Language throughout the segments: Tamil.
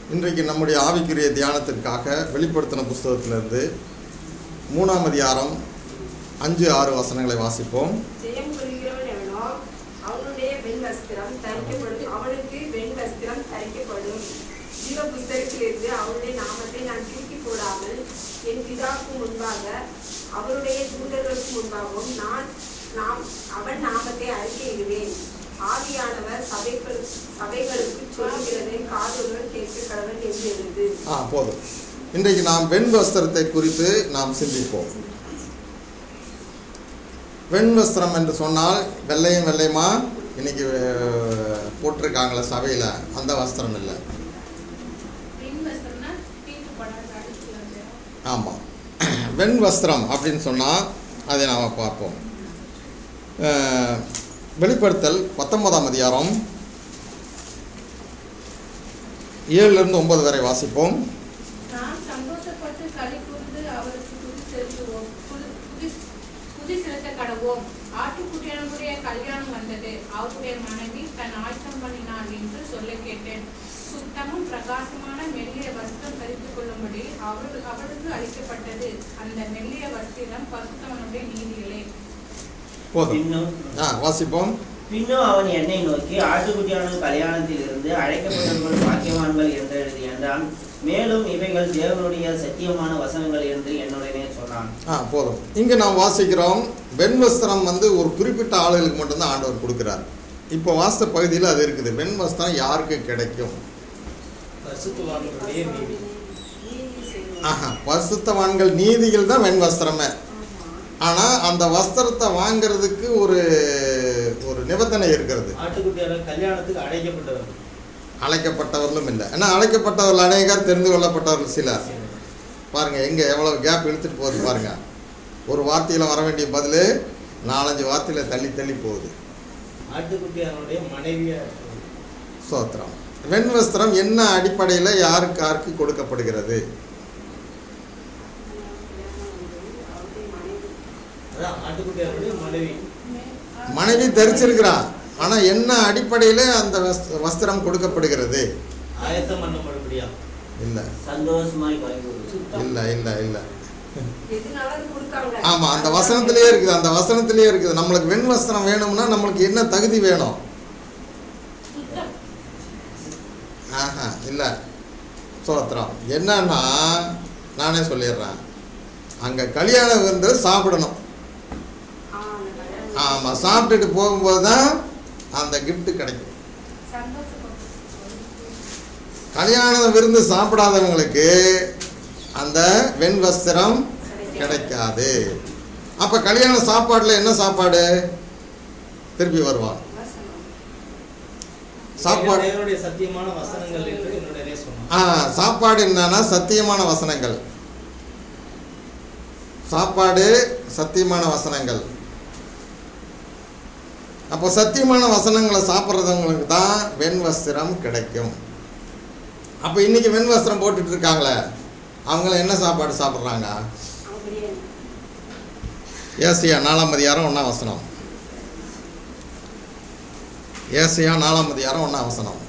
இன்றைக்கு நம்முடைய ஆவிக்குரிய தியானத்திற்காக வெளிப்படுத்தின புஸ்தகத்திலிருந்து மூணாம் அதிகாரம் அஞ்சு ஆறு வசனங்களை வாசிப்போம் ஜெயம் கொள்கிறவன் எவனோ அவனுடைய வெண் வஸ்திரம் தரிக்கப்படும் அவனுக்கு வெண் வஸ்திரம் தரிக்கப்படும் ஜீவ புஸ்தகத்திலிருந்து அவனுடைய நாமத்தை நான் தூக்கி போடாமல் என் பிதாவுக்கு முன்பாக அவருடைய தூதர்களுக்கு முன்பாகவும் நான் நாம் அவன் நாமத்தை அறிக்கையிடுவேன் ஆவியானவர் சபைகள் சபைகளுக்கு சொல்லுகிறதை காதுடன் கேட்க கடவுள் என்று எழுது ஆ போதும் இன்றைக்கு நாம் வெண் வஸ்திரத்தை குறித்து நாம் சிந்திப்போம் வெண் வஸ்திரம் என்று சொன்னால் வெள்ளையும் வெள்ளையுமா இன்னைக்கு அஹ், போட்டிருக்காங்களே சபையில் அந்த வஸ்திரம் இல்லை பின் வஸ்திரம்னா தீட்டு படாத அடுத்து வந்து ஆமாம் வெண் வஸ்திரம் அப்படின்னு சொன்னால் அதை நாம் பார்ப்போம் அஹ், வெளிப்படுத்தல் பத்தொன்பதாம் அதிகாரம் ஏழுலேருந்து ஒன்பது வரை வாசிப்போம் நாம் சந்தோஷப்பட்டு களி கூர்ந்து அவருக்கு துதி செலுத்துவோம் புது- துதி துதி செலுத்த கடவோம் ஆட்டுக்குட்டியானுடைய கல்யாணம் வந்தது அவருடைய மனைவி தன் ஆயத்தம் பண்ணினாள் என்று சொல்ல கேட்டேன் சுத்தமும் பிரகாசமான மெல்லிய வஸ்திரம் தரித்துக் கொள்ளும்படி அவரு அவளுக்கு அளிக்கப்பட்டது அந்த மெல்லிய வஸ்திரம் பரிசுத்தவனுடைய நீதிகளே போதும் பின்னும் ஆ வாசிப்போம் பின்னும் அவன் என்னை நோக்கி ஆட்டுக்குட்டியான கல்யாணத்தில் இருந்து அழைக்கப்பட்டவர்கள் பாக்கியவான்கள் என்று எழுதி என்றான் மேலும் இவைகள் தேவனுடைய சத்தியமான வசனங்கள் என்று என்னுடனே சொன்னான் ஆ போதும் இங்கே நாம் வாசிக்கிறோம் வெண் வஸ்திரம் வந்து ஒரு குறிப்பிட்ட ஆளுகளுக்கு மட்டும்தான் ஆண்டவர் கொடுக்குறார் இப்போ வாஸ்த பகுதியில் அது இருக்குது வெண் வஸ்திரம் யாருக்கு கிடைக்கும் பரிசுத்தவான்களுடைய நீதி நீதி செய்வது. ஆஹா பரிசுத்தவான்கள் நீதிகள் தான் வெண் வஸ்திரமே ஆனால் அந்த வஸ்திரத்தை வாங்குறதுக்கு ஒரு ஒரு நிபந்தனை இருக்கிறது ஆட்டுக்குட்டியான கல்யாணத்துக்கு அழைக்கப்பட்டவர் அழைக்கப்பட்டவர்களும் இல்லை ஏன்னா அழைக்கப்பட்டவர்கள் அநேகர் தெரிந்து கொள்ளப்பட்டவர்கள் சிலர் பாருங்க எங்க எவ்வளவு கேப் இழுத்துட்டு போகுது பாருங்க ஒரு வார்த்தையில வர வேண்டிய பதில் நாலஞ்சு வார்த்தையில தள்ளி தள்ளி போகுது ஆட்டுக்குட்டியானுடைய மனைவிய சோத்திரம் வெண் வஸ்திரம் என்ன அடிப்படையில் யாருக்கு யாருக்கு கொடுக்கப்படுகிறது அவருடைய மனைவி அதான் ஆட்டுக்குட்டியானுடைய மனைவி மனைவி தரிச்சிருக்கிறா ஆனா என்ன அடிப்படையில் அந்த வஸ்- வஸ்திரம் கொடுக்கப்படுகிறது ஆயத்தம் பண்ணப்படும்படியா இல்லை சந்தோஷமாய் கலந்து இல்லை இல்லை இல்லை எதுனால அது கொடுத்தாங்க ஆமா அந்த வசனத்திலேயே இருக்குது அந்த வசனத்திலேயே இருக்குது நம்மளுக்கு வெண் வஸ்திரம் வேணும்னா நம்மளுக்கு என்ன தகுதி வேணும் சுத்தம் ஆஹா இல்லை சோத்திரம் என்னன்னா நானே சொல்லிடுறேன் அங்கே கல்யாணம் வந்து சாப்பிடணும் ஆ, அந்த கல்யாணம். ஆமாம் சாப்பிட்டுட்டு போகும்போது தான் அந்த gift கிடைக்கும் சந்தோஷப்பட்டு கல்யாண விருந்து சாப்பிடாதவங்களுக்கு அந்த வெண் வஸ்திரம் கிடைக்காது அப்போ கல்யாண சாப்பாட்டில் என்ன சாப்பாடு திருப்பி வருவான் வசனம். சாப்பாடு தேவனுடைய சத்தியமான வசனங்கள் என்று என்னுடனே சொன்னான் ஆ சாப்பாடு என்னன்னா சத்தியமான வசனங்கள் சாப்பாடு சத்தியமான வசனங்கள் அப்போ சத்தியமான வசனங்களை சாப்பிட்றவங்களுக்கு தான் வெண் வஸ்திரம் கிடைக்கும் அப்போ இன்னைக்கு வெண் வஸ்திரம் போட்டுட்டு இருக்காங்களே அவங்கள என்ன சாப்பாடு சாப்பிட்றாங்க அவங்க பிரியாணி. ஏசியா நாலாம் அதிகாரம் ஒன்றாம் வசனம் ஏசியா நாலாம் அதிகாரம் ஒன்றாம் வசனம்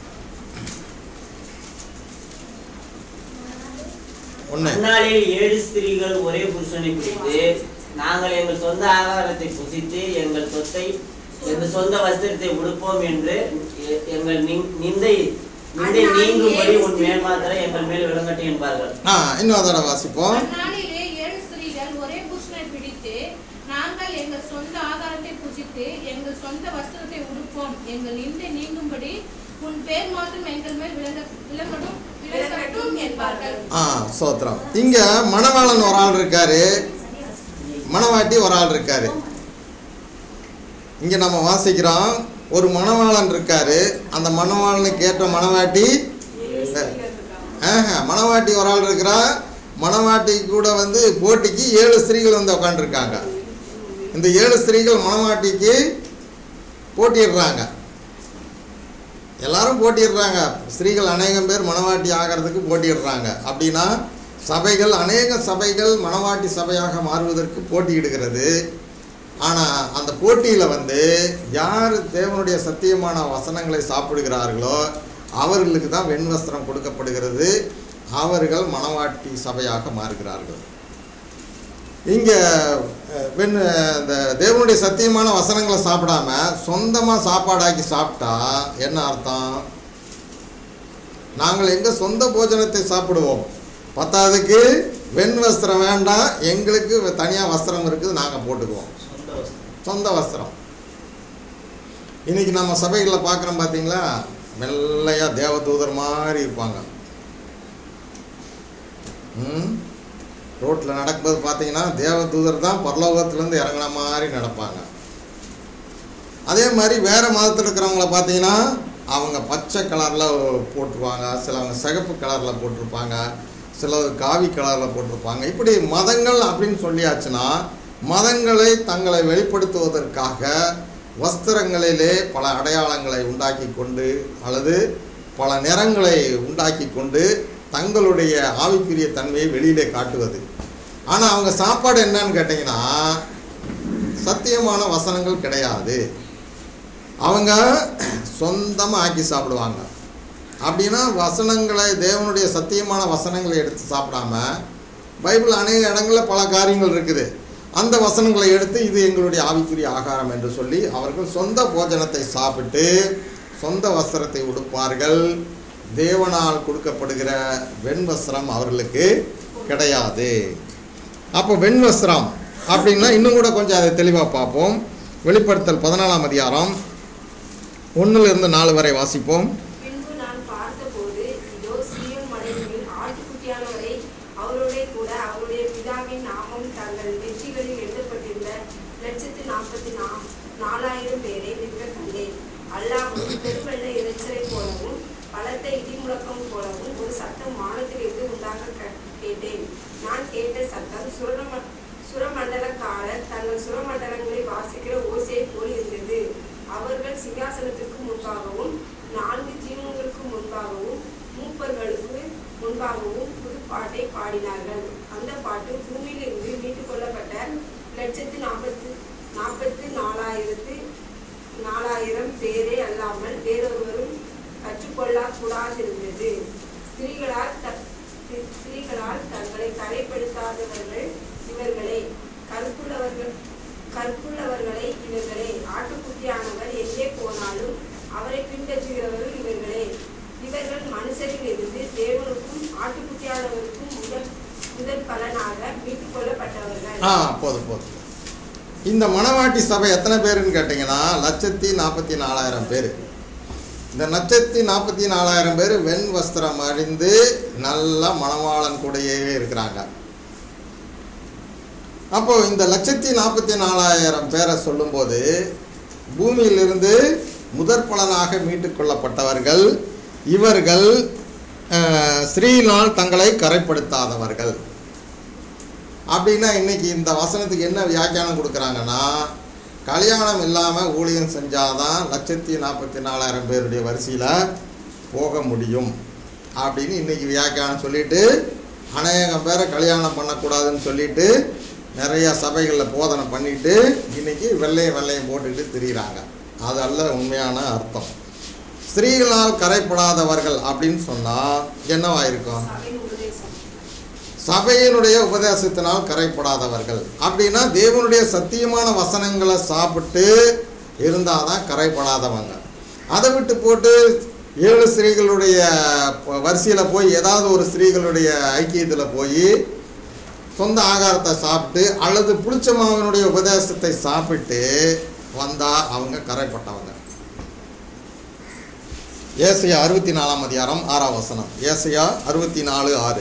ஒன்று அந்நாளில் ஏழு ஸ்திரீகள் ஒரே புருஷனை பிடித்து நாங்கள் எங்கள் சொந்த ஆகாரத்தை புசித்து எங்கள் சொத்தை எங்கள் சொந்த வஸ்திரத்தை உடுப்போம் என்று எ- எங்கள் நிந்- நிந்தை நிந்தை நீங்கும்படி உன் மேல் மாத்திரம் எங்கள் மேல் விளங்கட்டும் என்பார்கள் ஆ இன்னும் அதோட வாசிப்போம் அந்நாளிலே ஏழு ஸ்திரீகள் ஒரே புருஷனை பிடித்து நாங்கள் எங்கள் சொந்த ஆகாரத்தை புசித்து எங்கள் சொந்த வஸ்திரத்தை உடுப்போம் எங்கள் நிந்தை நீங்கும்படி உன் பேர் மாத்திரம் எங்கள் மேல் விளங்க விளங்கட்டும் விளங்கட்டும் என்பார்கள் ஆ சோத்திரம் இங்கே மணவாளன் ஒரு ஆள் இருக்காரு மணவாட்டி ஒரு ஆள் இருக்காரு இங்கே நம்ம வாசிக்கிறோம் ஒரு மணவாளன் இருக்காரு அந்த மணவாளனுக்கு ஏற்ற மணவாட்டி ஏழு ஸ்திரீகள் இருக்காங்க. ஆஹா மணவாட்டி ஒரு ஆள் இருக்கிறா மணவாட்டி கூட வந்து போட்டிக்கு ஏழு ஸ்திரீகள் வந்து உட்காந்துருக்காங்க இந்த ஏழு ஸ்திரீகள் மணவாட்டிக்கு போட்டிடுறாங்க எல்லாரும் போட்டிடுறாங்க ஸ்திரீகள் அநேகம் பேர் மணவாட்டி ஆகிறதுக்கு போட்டிடுறாங்க அப்படின்னா சபைகள் அநேக சபைகள் மணவாட்டி சபையாக மாறுவதற்கு போட்டியிடுகிறது ஆனால் அந்த போட்டியில் வந்து யார் தேவனுடைய சத்தியமான வசனங்களை சாப்பிடுகிறார்களோ அவர்களுக்கு தான் வெண் வஸ்திரம் கொடுக்கப்படுகிறது அவர்கள் மணவாட்டி சபையாக மாறுகிறார்கள் இங்கே வெண் இந்த தேவனுடைய சத்தியமான வசனங்களை சாப்பிடாம சொந்தமாக சாப்பாடாக்கி சாப்பிட்டா என்ன அர்த்தம் நாங்கள் எங்கள் சொந்த போஜனத்தை சாப்பிடுவோம் பத்தாவதுக்கு வெண் வஸ்திரம் வேண்டாம் எங்களுக்கு தனியாக வஸ்திரம் இருக்குது நாங்கள் போட்டுக்குவோம் சொந்த வஸ்திரம் சொந்த வஸ்திரம் இன்னைக்கு நம்ம சபைகளில் பார்க்குறோம் பார்த்தீங்களா மெல்லையாக தேவதூதர் மாதிரி இருப்பாங்க ம் ரோட்டில் நடக்கும்போது பார்த்தீங்கன்னா தேவதூதர் தான் பரலோகத்துலேருந்து இறங்குன மாதிரி நடப்பாங்க அதே மாதிரி வேறு மதத்தில் இருக்கிறவங்கள பார்த்தீங்கன்னா அவங்க பச்சை கலரில் போட்டிருப்பாங்க சிலவங்க சிகப்பு கலரில் போட்டிருப்பாங்க சிலர் காவி கலரில் போட்டிருப்பாங்க இப்படி மதங்கள் அப்படின்னு சொல்லியாச்சுன்னா மதங்களை தங்களை வெளிப்படுத்துவதற்காக வஸ்திரங்களிலே பல அடையாளங்களை உண்டாக்கி கொண்டு அல்லது பல நிறங்களை உண்டாக்கி கொண்டு தங்களுடைய ஆவிக்குரிய தன்மையை வெளியிலே காட்டுவது ஆனால் அவங்க சாப்பாடு என்னன்னு கேட்டிங்கன்னா சத்தியமான வசனங்கள் கிடையாது அவங்க சொந்தமாக ஆக்கி சாப்பிடுவாங்க அப்படின்னா வசனங்களை தேவனுடைய சத்தியமான வசனங்களை எடுத்து சாப்பிடாம பைபிள் அநேக இடங்களில் பல காரியங்கள் இருக்குது அந்த வசனங்களை எடுத்து இது எங்களுடைய ஆவிக்குரிய ஆகாரம் என்று சொல்லி அவர்கள் சொந்த போஜனத்தை சாப்பிட்டு சொந்த வஸ்திரத்தை உடுப்பார்கள் தேவனால் கொடுக்கப்படுகிற வெண் வஸ்திரம் அவர்களுக்கு கிடையாது அப்போ வெண் வஸ்திரம் அப்படின்னா இன்னும் கூட கொஞ்சம் அதை தெளிவாக பார்ப்போம் வெளிப்படுத்தல் பதினாலாம் அதிகாரம் ஒன்றுல இருந்து நாலு வரை வாசிப்போம் பின்பு நான் பார்த்தபோது இதோ சீயோன் மலையில் ஆட்டுக்குட்டியானவரை அவரோடே கூட அவருடைய பிதாவின் நாமம் தங்கள் நெற்றிகளில் எழுதப்பட்டிருந்த லட்சத்து நாற்பத்தி நா நாலாயிரம் பேரை நிற்க கண்டேன் அல்லாமல் பெருவெள்ள இறைச்சலை போலவும் பலத்த இடிமுழக்கம் போலவும் ஒரு சத்தம் வானத்திலிருந்து உண்டாக க- கேட்டேன் நான் கேட்ட சத்தம் சுரம சுரமண்டலக்காரர் தங்கள் சுரமண்டலங்களை வாசிக்கிற ஓசையை போல் இருந்தது அவர்கள் சிங்காசனத்திற்கு முன்பாகவும் நான்கு ஜீவன்களுக்கு முன்பாகவும் மூப்பர்களுக்கு முன்பாகவும் புது பாட்டை பாடினார்கள் அந்த பாட்டு பூமியிலிருந்து மீட்டுக் கொள்ளப்பட்ட லட்சத்து நாற்பத்து நாற்பத்து நாலாயிரத்து நாலாயிரம் பேரே அல்லாமல் வேறொருவரும் கற்றுக்கொள்ள கூடாதிருந்தது ஸ்திரீகளால் த- ஸ்திரீ- ஸ்திரீகளால் தங்களை கரைப்படுத்தாதவர்கள் இவர்களே கற்புள்ளவர்கள் கற்புள்ளவர்களை இவர்களே ஆட்டுக்குட்டியானவர் எங்கே போனாலும் அவரை பின்பற்றுகிறவர்கள் இவர்களே இவர்கள் மனுஷரில் இருந்து தேவனுக்கும் ஆட்டுக்குட்டியானவருக்கும் முதல் முதல் பலனாக மீட்டுக் கொள்ளப்பட்டவர்கள் ஆ போதும் போதும் இந்த மணவாட்டி சபை எத்தனை பேருன்னு கேட்டிங்கன்னா லட்சத்தி நாற்பத்தி நாலாயிரம் பேர் இந்த லட்சத்தி நாற்பத்தி நாலாயிரம் பேர் வெண் வஸ்திரம் அணிந்து நல்ல மணவாளன் கூடயே இருக்கிறாங்க அப்போ இந்த லட்சத்தி நாற்பத்தி நாலாயிரம் பேரை சொல்லும்போது பூமியிலிருந்து முதற் பலனாக மீட்டுக் கொள்ளப்பட்டவர்கள் இவர்கள் அஹ், ஸ்ரீனால் தங்களை கரைப்படுத்தாதவர்கள் அப்படின்னா இன்னைக்கு இந்த வசனத்துக்கு என்ன வியாக்கியானம் கொடுக்குறாங்கன்னா கல்யாணம் இல்லாமல் ஊழியம் செஞ்சாதான் லட்சத்தி நாற்பத்தி நாலாயிரம் பேருடைய வரிசையில் போக முடியும் அப்படின்னு இன்னைக்கு வியாக்கியானம் சொல்லிட்டு அநேகம் பேரை கல்யாணம் பண்ணக்கூடாதுன்னு சொல்லிட்டு நிறைய சபைகளில் போதனை பண்ணிட்டு இன்னைக்கு வெள்ளையும் வெள்ளையும் போட்டுக்கிட்டு திரியிறாங்க அது அல்ல உண்மையான அர்த்தம் ஸ்திரீகளால் கரைப்படாதவர்கள் அப்படின்னு சொன்னால் என்னவா இருக்கும் சபையின் உபதேசம் சபையினுடைய உபதேசத்தினால் கரைப்படாதவர்கள் அப்படின்னா தேவனுடைய சத்தியமான வசனங்களை சாப்பிட்டு இருந்தால் தான் கரைப்படாதவங்க அதை விட்டு போட்டு ஏழு ஸ்திரீகளுடைய வரிசையில் போய் ஏதாவது ஒரு ஸ்திரீகளுடைய ஐக்கியத்தில் போய் சொந்த ஆகாரத்தை சாப்பிட்டு அல்லது புளிச்ச மாவனுடைய உபதேசத்தை சாப்பிட்டு வந்தால் அவங்க கரைப்பட்டவங்க ஏசையா அறுபத்தி நாலாம் அதிகாரம் ஆறாம் வசனம் ஏசையா அறுபத்தி நாலு ஆறு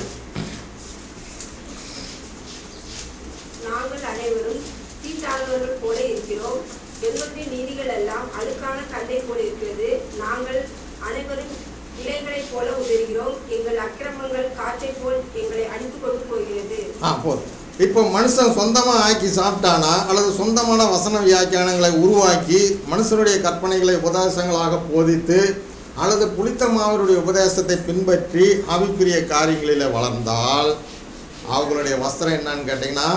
நாங்கள் அனைவரும் தீட்டானவர்கள் போல இருக்கிறோம் எங்களுடைய நீதிகள் எல்லாம் அழுக்கான கல்லை போல இருக்கிறது நாங்கள் அனைவரும் இலைகளைப் போல உதறுகிறோம் எங்கள் அக்கிரமங்கள் காற்றைப் போல் எங்களை அடித்துக் கொண்டு போகிறது ஆ போதும் இப்போ மனுஷன் சொந்தமாக ஆக்கி சாப்பிட்டானா அல்லது சொந்தமான வசன வியாக்கியானங்களை உருவாக்கி மனுஷனுடைய கற்பனைகளை உபதேசங்களாக போதித்து அல்லது புளித்த மாவருடைய உபதேசத்தை பின்பற்றி ஆவிக்குரிய காரியங்களில் வளர்ந்தால் அவங்களுடைய வஸ்திரம் என்னன்னு கேட்டிங்கன்னா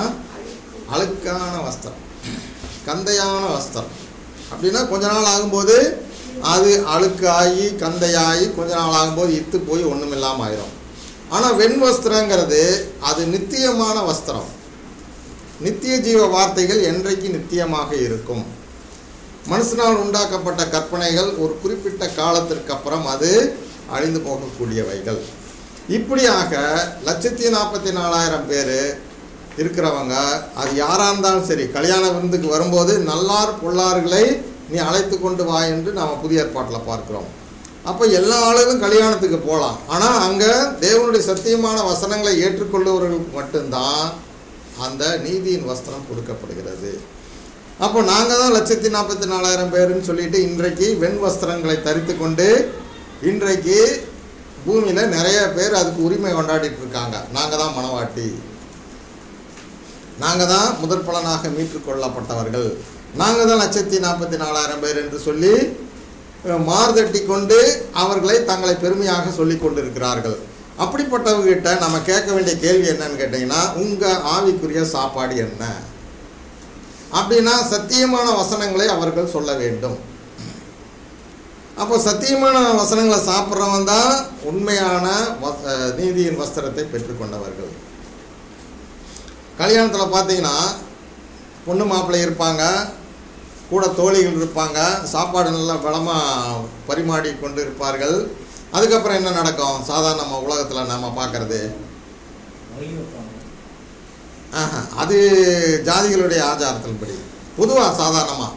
அழுக்கான வஸ்திரம் கந்தையான வஸ்திரம் அப்படின்னா கொஞ்ச நாள் ஆகும்போது அது அழுக்காகி கந்தையாகி கொஞ்ச நாள் ஆகும்போது இத்து போய் ஒன்றும் இல்லாமல் ஆயிரும் ஆனால் வெண் வஸ்திரங்கிறது அது நித்தியமான வஸ்திரம் நித்திய ஜீவ வார்த்தைகள் என்றைக்கு நித்தியமாக இருக்கும் மனுஷனால் உண்டாக்கப்பட்ட கற்பனைகள் ஒரு குறிப்பிட்ட காலத்திற்கு அப்புறம் அது அழிந்து போகக்கூடியவைகள் இப்படியாக லட்சத்தி நாற்பத்தி நாலாயிரம் பேர் இருக்கிறவங்க அது யாராக இருந்தாலும் சரி கல்யாண விருந்துக்கு வரும்போது நல்லார் பொல்லார்களை நீ அழைத்து கொண்டு வா என்று நாம் புதிய ஏற்பாட்டில் பார்க்கிறோம் அப்போ எல்லா ஆளுகளும் கல்யாணத்துக்கு போகலாம் ஆனால் அங்கே தேவனுடைய சத்தியமான வசனங்களை ஏற்றுக்கொள்ளுவவர்களுக்கு மட்டும்தான் அந்த நீதியின் வஸ்திரம் கொடுக்கப்படுகிறது அப்போ நாங்கள் தான் லட்சத்தி நாற்பத்தி நாலாயிரம் பேருன்னு சொல்லிட்டு இன்றைக்கு வெண் வஸ்திரங்களை தரித்து கொண்டு இன்றைக்கு பூமியில் நிறைய பேர் அதுக்கு உரிமை கொண்டாடிட்டு இருக்காங்க நாங்கள் தான் மனவாட்டி நாங்கள் தான் முதற் பலனாக மீட்டுக் கொள்ளப்பட்டவர்கள் நாங்கள் தான் லட்சத்தி நாற்பத்தி நாலாயிரம் பேர் என்று சொல்லி அஹ், மார்தட்டி கொண்டு அவர்களை தங்களை பெருமையாக சொல்லி கொண்டிருக்கிறார்கள் அப்படிப்பட்டவங்ககிட்ட நம்ம கேட்க வேண்டிய கேள்வி என்னன்னு கேட்டிங்கன்னா உங்கள் ஆவிக்குரிய சாப்பாடு என்ன அப்படின்னா சத்தியமான வசனங்களை அவர்கள் சொல்ல வேண்டும் அப்போ சத்தியமான வசனங்களை சாப்பிட்றவன் தான் உண்மையான வ- அஹ், நீதியின் வஸ்திரத்தை பெற்றுக்கொண்டவர்கள் கல்யாணத்தில் பார்த்தீங்கன்னா பொண்ணு மாப்பிள்ளை இருப்பாங்க கூட தோழிகள் இருப்பாங்க சாப்பாடு நல்லா பலமாக பரிமாறி கொண்டு இருப்பார்கள் அதுக்கப்புறம் என்ன நடக்கும் சாதாரண நம்ம உலகத்தில் நம்ம பார்க்குறது மொழி வைப்பாங்க ஆஹா, அது ஜாதிகளுடைய ஆச்சாரத்தின்படி பொதுவாக சாதாரணமாக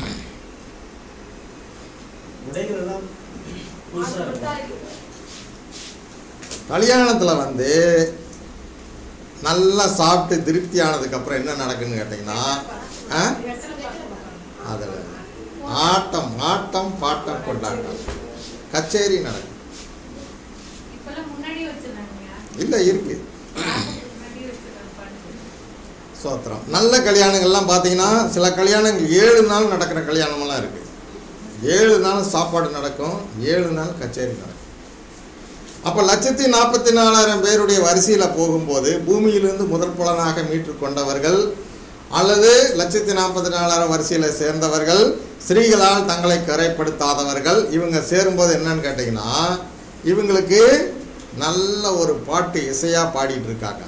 உடைகள் எல்லாம் புதுசா இருக்கும் கல்யாணத்தில் வந்து நல்லா சாப்பிட்டு திருப்தி ஆனதுக்கப்புறம் என்ன நடக்குன்னு கேட்டிங்கன்னா ஆ அதில் ஆட்டம் ஆட்டம் பாட்டம் கொண்டாட்டம் கச்சேரி நடக்கும் இப்பெல்லாம் முன்னாடி வச்சிருந்தாங்க இல்லை இருக்கு முன்னாடி வச்சிருக்காங்க பாட்டு சோத்திரம் நல்ல கல்யாணங்கள்லாம் பார்த்தீங்கன்னா சில கல்யாணங்கள் ஏழு நாள் நடக்கிற கல்யாணமெல்லாம் இருக்குது ஏழு நாள் சாப்பாடு நடக்கும் ஏழு நாள் கச்சேரி நடக்கும் அப்போ லட்சத்தி நாற்பத்தி நாலாயிரம் பேருடைய வரிசையில் போகும்போது பூமியிலிருந்து முதல் புலனாக மீட்டு கொண்டவர்கள் அல்லது லட்சத்தி நாற்பத்தி நாலாயிரம் வரிசையில் சேர்ந்தவர்கள் ஸ்திரீகளால் தங்களை கரைப்படுத்தாதவர்கள் இவங்க சேரும்போது என்னன்னு கேட்டிங்கன்னா இவங்களுக்கு நல்ல ஒரு பாட்டு இசையாக பாடிட்டு இருக்காங்க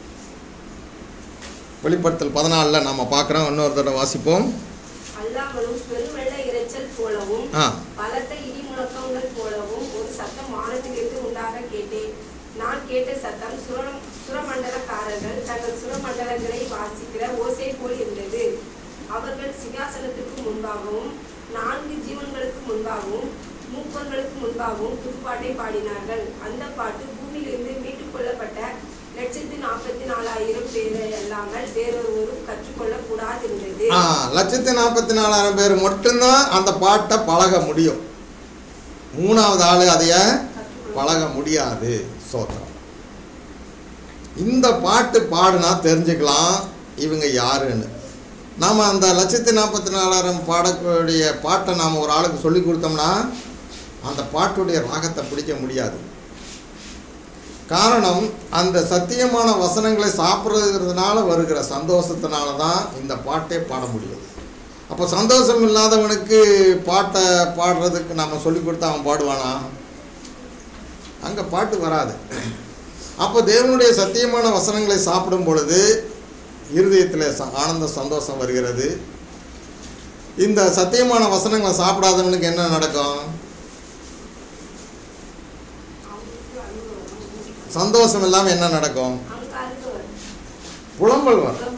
வெளிப்படுத்தல் பதினாலில் நம்ம பார்க்குறோம் இன்னொரு தடவை வாசிப்போம் அல்லாமலும் பெருவெள்ள இரைச்சல் போலவும் ஆ பலத்த இடி முழக்கங்கள் போலவும் ஒரு சத்தம் வானத்திலிருந்து உண்டாக கேட்டேன் நான் கேட்ட சத்தம் சுரம் சுரமண்டலக்காரர்கள் தங்கள் சுரமண்டலங்களை வாசிக்கிற ஓசை போல் இருந்தது அவர்கள் சிங்காசனத்துக்கு முன்பாகவும் நான்கு ஜீவன்களுக்கு முன்பாகவும் மூப்பர்களுக்கு முன்பாகவும் புதுப்பாட்டை பாடினார்கள் அந்த பாட்டு பூமியிலிருந்து மீட்டுக் கொள்ளப்பட்ட லட்சத்து நாற்பத்தி நாலாயிரம் பேரை அல்லாமல் வேறொருவரும் கற்றுக்கொள்ளக் கூடாதிருந்தது ஆ லட்சத்தி நாற்பத்தி நாலாயிரம் பேர் மட்டும்தான் அந்த பாட்டை பழக முடியும் மூணாவது ஆள் அதைய பழக முடியாது சோத்திரம் இந்த பாட்டு பாடுனா தெரிஞ்சுக்கலாம் இவங்க யாருன்னு நாம் அந்த லட்சத்தி நாற்பத்தி நாலாயிரம் பாடக்கூடிய பாட்டை நாம் ஒரு ஆளுக்கு சொல்லி கொடுத்தோம்னா அந்த பாட்டுடைய ராகத்தை பிடிக்க முடியாது காரணம் அந்த சத்தியமான வசனங்களை சாப்பிட்றதுனால வருகிற சந்தோஷத்தினால தான் இந்த பாட்டே பாட முடியும் அப்போ சந்தோஷம் இல்லாதவனுக்கு பாட்டை பாடுறதுக்கு நம்ம சொல்லி கொடுத்தா அவன் பாடுவானா அங்கே பாட்டு வராது அப்போ தேவனுடைய சத்தியமான வசனங்களை சாப்பிடும் பொழுது இருதயத்தில் ச- ஆனந்த சந்தோஷம் வருகிறது இந்த சத்தியமான வசனங்களை சாப்பிடாதவனுக்கு என்ன நடக்கும் அவங்களுக்கு அழுக வரும். சந்தோஷம் இல்லாமல் என்ன நடக்கும் அவங்களுக்கு அழுக வரும். புலம்பல் வரும்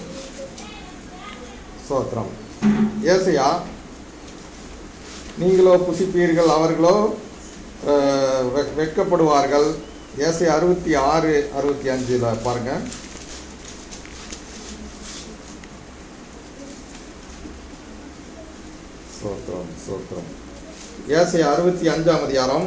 ஸ்தோத்திரம் ஏசையா நீங்களோ புசிப்பீர்கள் அவர்களோ அஹ், வெ- வெட்கப்படுவார்கள் ஏசை அறுபத்தி ஆறு அறுபத்தி அஞ்சில் பாருங்க ஸ்தோத்திரம் ஸ்தோத்திரம் ஏசை அறுபத்தி அஞ்சாம் அதிகாரம்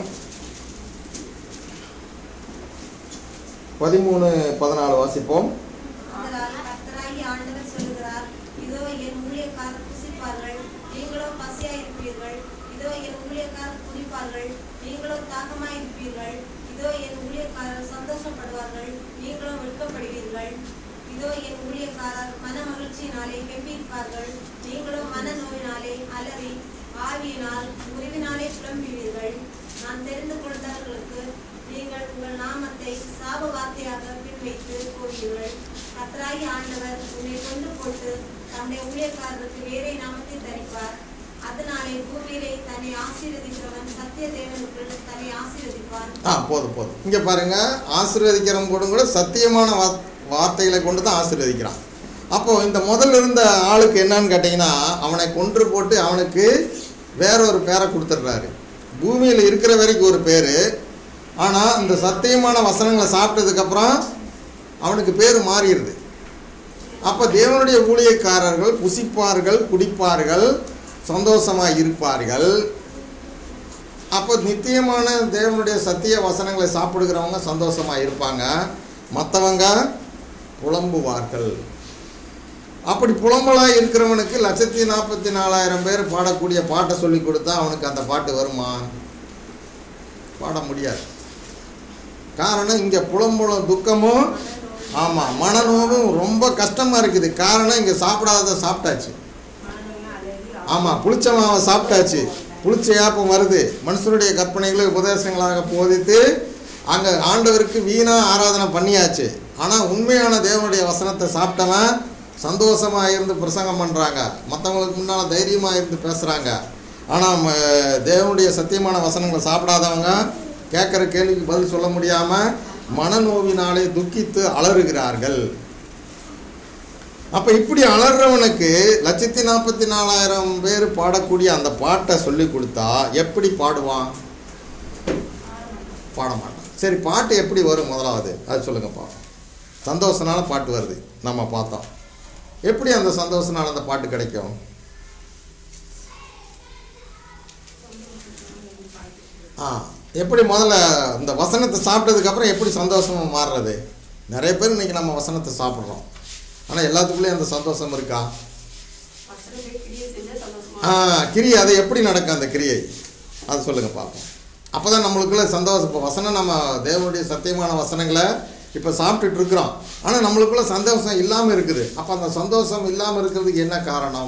பதிமூணு பதினாலு வாசிப்போம் ஆதலால் கர்த்தராகிய ஆண்டவர் சொல்லுகிறார் இதோ என் ஊழியக்காரர் புசிப்பார்கள் நீங்களோ பசியாயிருப்பீர்கள் இதோ என் ஊழியக்காரர் குடிப்பார்கள் நீங்களோ தாகமாயிருப்பீர்கள் இதோ என் ஊழியக்காரர் சந்தோஷப்படுவார்கள் நீங்களோ வெட்கப்படுவீர்கள் இதோ என் ஊழியக்காரர் மன மகிழ்ச்சியினாலே கெம்பியிருப்பார்கள் நீங்களோ மன நோயினாலே அலறி ஆவியினால் முறிவினாலே புலம்புவீர்கள் நான் தெரிந்து கொண்டவர்களுக்கு நீங்கள் உங்கள் நாமத்தை சாப வார்த்தையாக பின்வைத்து போவீர்கள் கர்த்தராகிய ஆண்டவர் உன்னை கொண்டு போட்டு தம்முடைய ஊழியக்காரருக்கு வேறே நாமத்தை தரிப்பார் அதனாலே பூமியிலே தன்னை ஆசீர்வதிக்கிறவன் சத்திய தேவனுக்குள் தன்னை ஆசீர்வதிப்பான் ஆ போதும் போதும் இங்கே பாருங்க ஆசீர்வதிக்கிறவன் கூட கூட சத்தியமான வா வார்த்தைகளை கொண்டு தான் ஆசீர்வதிக்கிறான் அப்போ இந்த முதல்ல இருந்த ஆளுக்கு என்னன்னு கேட்டிங்கன்னா அவனை கொன்று போட்டு அவனுக்கு வேற ஒரு பேரை கொடுத்துட்றாரு பூமியில் இருக்கிற வரைக்கும் ஒரு பேர் ஆனால் இந்த சத்தியமான வசனங்களை சாப்பிட்டதுக்கப்புறம் அவனுக்கு பேர் மாறிடுது அப்போ தேவனுடைய ஊழியக்காரர்கள் புசிப்பார்கள் குடிப்பார்கள் சந்தோஷமாக இருப்பார்கள் அப்போ நித்தியமான தேவனுடைய சத்திய வசனங்களை சாப்பிடுகிறவங்க சந்தோஷமாக இருப்பாங்க மற்றவங்க புலம்புவார்கள் அப்படி புலம்பலாக இருக்கிறவனுக்கு லட்சத்தி நாற்பத்தி நாலாயிரம் பேர் பாடக்கூடிய பாட்டை சொல்லி கொடுத்தா அவனுக்கு அந்த பாட்டு வருமா பாட முடியாது காரணம் இங்கே புலம்புலம் துக்கமும் ஆமாம் மனநோவும் ரொம்ப கஷ்டமாக இருக்குது காரணம் இங்கே சாப்பிடாததை சாப்பிட்டாச்சு ஆமாம் புளிச்ச மாவை சாப்பிட்டாச்சு புளிச்ச ஏப்பம் வருது மனுஷனுடைய கற்பனைகளை உபதேசங்களாக போதித்து அங்கே ஆண்டவருக்கு வீணாக ஆராதனை பண்ணியாச்சு ஆனால் உண்மையான தேவனுடைய வசனத்தை சாப்பிட்டவன் சந்தோஷமாக இருந்து பிரசங்கம் பண்ணுறாங்க மற்றவங்களுக்கு முன்னால் தைரியமாக இருந்து பேசுகிறாங்க ஆனால் தேவனுடைய சத்தியமான வசனங்களை சாப்பிடாதவங்க கேட்குற கேள்விக்கு பதில் சொல்ல முடியாமல் மனநோவினாலே துக்கித்து அலறுகிறார்கள் அப்போ இப்படி அலறவனுக்கு லட்சத்தி நாற்பத்தி நாலாயிரம் பேர் பாடக்கூடிய அந்த பாட்டை சொல்லி கொடுத்தா எப்படி பாடுவான் பாட மாட்டான் சரி பாட்டு எப்படி வரும் முதலாவது அது சொல்லுங்க பாப்போம் சந்தோஷனால பாட்டு வருது நம்ம பார்த்தோம் எப்படி அந்த சந்தோஷனால அந்த பாட்டு கிடைக்கும் ஆ எப்படி முதல்ல இந்த வசனத்தை சாப்பிட்டதுக்கப்புறம் எப்படி சந்தோஷமா மாறுறது நிறைய பேர் இன்னைக்கு நம்ம வசனத்தை சாப்பிட்றோம் ஆனால் எல்லாத்துக்குள்ளேயும் அந்த சந்தோஷம் இருக்கா வசனத்தை கிரியை செஞ்சா சந்தோஷமா ஆ கிரியை அது எப்படி நடக்கும் அந்த கிரியை அது சொல்லுங்க பார்ப்போம் அப்போ தான் நம்மளுக்குள்ள சந்தோஷம் இப்போ வசனம் நம்ம தேவனுடைய சத்தியமான வசனங்களை இப்போ சாப்பிட்டுட்டு இருக்கிறோம் ஆனால் நம்மளுக்குள்ள சந்தோஷம் இல்லாமல் இருக்குது அப்போ அந்த சந்தோஷம் இல்லாமல் இருக்கிறதுக்கு என்ன காரணம்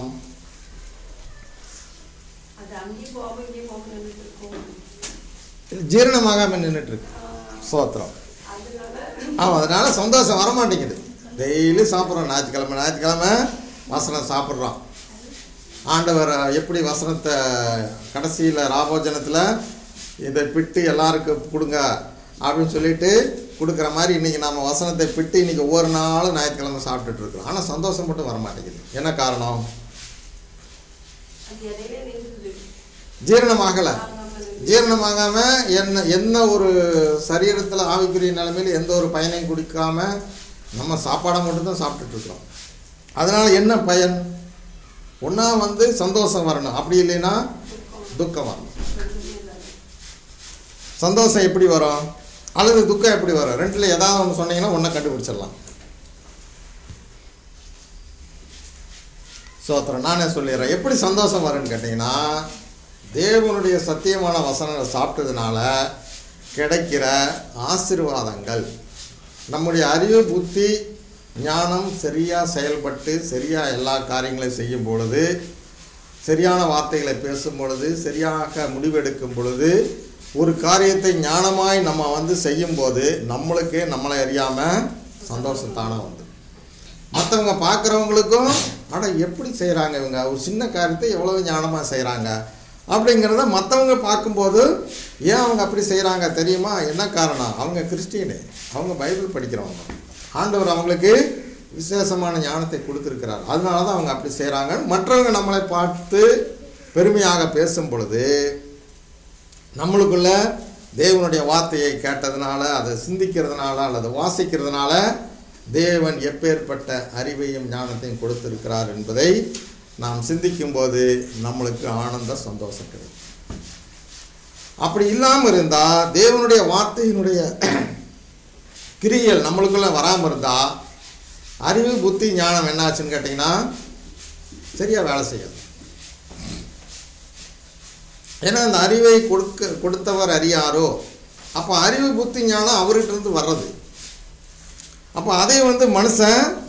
அது அங்கேயும் போகாம இங்கேயும் போக நின்றுட்டு இருக்கும் ஜீரணமாகாமல் நின்றுட்டு இருக்கு சோத்திரம் அதனால ஆமாம் அதனால சந்தோஷம் வரமாட்டேங்குது டெய்லி சாப்பிட்றோம் ஞாயிற்றுக்கிழமை ஞாயிற்றுக்கிழமை வசனம் சாப்பிட்றோம் ஆண்டவர் எப்படி வசனத்தை கடைசியில் ராபோஜனத்தில் இதை பிட்டு எல்லாருக்கும் கொடுங்க அப்படின்னு சொல்லிட்டு கொடுக்குற மாதிரி இன்றைக்கி நம்ம வசனத்தை பிட்டு இன்றைக்கி ஒவ்வொரு நாளும் ஞாயிற்றுக்கிழமை சாப்பிட்டுட்டு இருக்கிறோம் ஆனால் சந்தோஷம் மட்டும் வரமாட்டேங்குது என்ன காரணம் அது இடையில நின்றுது ஜீரணமாகலை ஆகாம நின்றுது. ஜீரணமாகாமல் என்ன என்ன ஒரு சரீரத்தில் ஆவிக்குரிய நிலைமையில் எந்த ஒரு பயனையும் குடிக்காம நம்ம சாப்பாடை மட்டும்தான் சாப்பிட்டுட்டு இருக்கிறோம் அதனால் என்ன பயன் ஒன்றா வந்து சந்தோஷம் வரணும் அப்படி இல்லைன்னா துக்கம் வரணும் ரெண்டுமே இல்லாது. சந்தோஷம் எப்படி வரும் அல்லது துக்கம் எப்படி வரும் ரெண்டில் ஏதாவது ஒன்று சொன்னீங்கன்னா ஒன்றை கண்டுபிடிச்சிடலாம் சோத்திரம் நானே சொல்லிடுறேன் எப்படி சந்தோஷம் வரும்னு கேட்டிங்கன்னா தேவனுடைய சத்தியமான வசனங்களை சாப்பிட்டதுனால கிடைக்கிற ஆசீர்வாதங்கள் நம்முடைய அறிவு புத்தி ஞானம் சரியாக செயல்பட்டு சரியாக எல்லா காரியங்களையும் செய்யும் பொழுது சரியான வார்த்தைகளை பேசும் பொழுது சரியாக முடிவெடுக்கும் பொழுது ஒரு காரியத்தை ஞானமாய் நம்ம வந்து செய்யும்போது நம்மளுக்கே நம்மளை அறியாமல் சந்தோஷம் தானே வந்து மற்றவங்க பார்க்குறவங்களுக்கும் அட எப்படி செய்கிறாங்க இவங்க ஒரு சின்ன காரியத்தை எவ்வளவு ஞானமாக செய்கிறாங்க அப்படிங்கிறத மற்றவங்க பார்க்கும்போது ஏன் அவங்க அப்படி செய்கிறாங்க தெரியுமா என்ன காரணம் அவங்க கிறிஸ்டியனு அவங்க பைபிள் படிக்கிறவங்க ஆண்டவர் அவங்களுக்கு விசேஷமான ஞானத்தை கொடுத்துருக்கிறார் அதனால தான் அவங்க அப்படி செய்கிறாங்க மற்றவங்க நம்மளை பார்த்து பெருமையாக பேசும் பொழுது நம்மளுக்குள்ள தேவனுடைய வார்த்தையை கேட்டதுனால அதை சிந்திக்கிறதுனால அல்லது வாசிக்கிறதுனால தேவன் எப்பேற்பட்ட அறிவையும் ஞானத்தையும் கொடுத்திருக்கிறார் என்பதை நாம் சிந்திக்கும்போது நம்மளுக்கு ஆனந்த சந்தோஷம் கிடைக்கும் அப்படி இல்லாமல் இருந்தால் தேவனுடைய வார்த்தையினுடைய கிரியல் நம்மளுக்குள்ள வராமல் இருந்தால் அறிவு புத்தி ஞானம் என்னாச்சுன்னு கேட்டிங்கன்னா சரியாக வேலை செய்யாது ஏன்னா அந்த அறிவை கொடுக்க கொடுத்தவர் அறியாரோ அப்போ அறிவு புத்தி ஞானம் அவர்கிட்ட இருந்து வர்றது அப்போ அதை வந்து மனுஷன்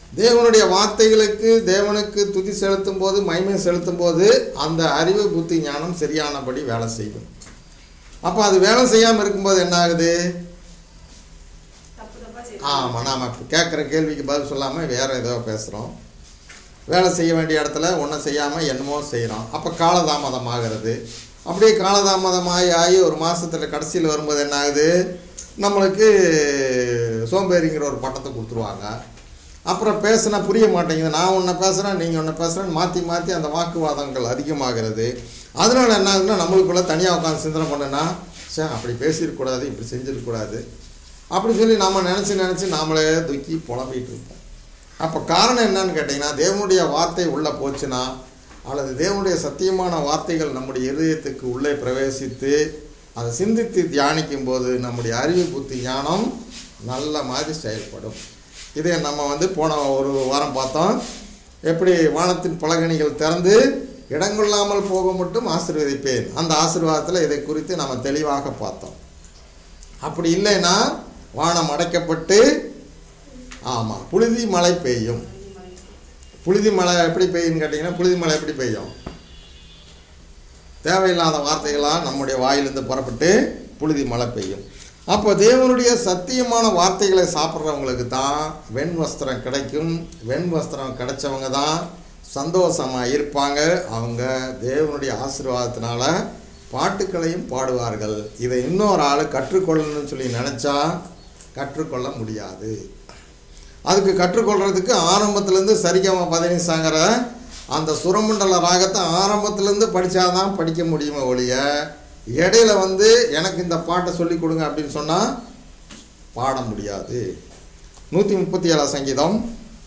தேவனுடைய வார்த்தைகளுக்கு தேவனுக்கு துதி செலுத்தும் போது மகிமை செலுத்தும் போது அந்த அறிவு புத்தி ஞானம் சரியானபடி வேலை செய்யும் அப்போ அது வேலை செய்யாமல் இருக்கும்போது என்ன ஆகுது தப்பு தப்பா செய்யணும். ஆமாம் நாம் கேட்குற கேள்விக்கு பதில் சொல்லாமல் வேறு ஏதோ பேசுகிறோம் வேலை செய்ய வேண்டிய இடத்துல ஒன்றும் செய்யாமல் என்னமோ செய்கிறோம் அப்போ காலதாமதம் ஆகிறது அப்படியே காலதாமதமாகி ஆகி ஒரு மாதத்தில் கடைசியில் வரும்போது என்ன ஆகுது நம்மளுக்கு சோம்பேறிங்கிற ஒரு பட்டத்தை கொடுத்துருவாங்க அப்புறம் பேசினா புரிய மாட்டேங்குது நான் ஒன்று பேசுகிறேன் நீங்கள் ஒன்று பேசுகிறேன்னு மாற்றி மாற்றி அந்த வாக்குவாதங்கள் அதிகமாகிறது அதனால என்ன ஆகுதுன்னா நம்மளுக்குள்ளே தனியாக உட்காந்து சிந்தனை பண்ணுனா சே அப்படி பேசியிருக்கக்கூடாது இப்படி செஞ்சிருக்கக்கூடாது அப்படி சொல்லி நம்ம நினச்சி நினச்சி நாமளே தூக்கி புலம்பிட்டு இருப்போம் அப்போ காரணம் என்னன்னு கேட்டிங்கன்னா தேவனுடைய வார்த்தை உள்ளே போச்சுன்னா அல்லது தேவனுடைய சத்தியமான வார்த்தைகள் நம்முடைய இருதயத்துக்கு உள்ளே பிரவேசித்து அதை சிந்தித்து தியானிக்கும் போது நம்முடைய அறிவு புத்தி ஞானம் நல்ல மாதிரி செயல்படும் இதை நம்ம வந்து போன ஒரு வாரம் பார்த்தோம் எப்படி வானத்தின் பலகணிகள் திறந்து இடங்கொள்ளாமல் போக மட்டும் ஆசீர்வதிப்பேன் அந்த ஆசீர்வாதத்தில் இதை குறித்து நம்ம தெளிவாக பார்த்தோம் அப்படி இல்லைன்னா வானம் அடைக்கப்பட்டு ஆமாம் புழுதி மழை பெய்யும் புழுதி மழை எப்படி பெய்யும்னு கேட்டிங்கன்னா புழுதி மழை எப்படி பெய்யும் தேவையில்லாத வார்த்தைகளாக நம்முடைய வாயிலிருந்து புறப்பட்டு புழுதி மழை பெய்யும் அப்போ தேவனுடைய சத்தியமான வார்த்தைகளை சாப்பிட்றவங்களுக்கு தான் வெண் வஸ்திரம் கிடைக்கும் வெண் வஸ்திரம் கிடைச்சவங்க தான் சந்தோஷமாக இருப்பாங்க அவங்க தேவனுடைய ஆசீர்வாதத்தினால பாட்டுக்களையும் பாடுவார்கள் இதை இன்னொரு ஆள் கற்றுக்கொள்ளணும்னு சொல்லி நினச்சா கற்றுக்கொள்ள முடியாது அதுக்கு கற்றுக்கொள்றதுக்கு ஆரம்பத்துலேருந்து சரிகம பதினிசாங்கிற அந்த சுரமண்டல ராகத்தை ஆரம்பத்துலேருந்து படித்தாதான் படிக்க முடியுமே ஒழிய இடையில வந்து எனக்கு இந்த பாட்டை சொல்லி கொடுங்க அப்படின்னு சொன்னால் பாட முடியாது நூற்றி முப்பத்தி ஏழாம் சங்கீதம்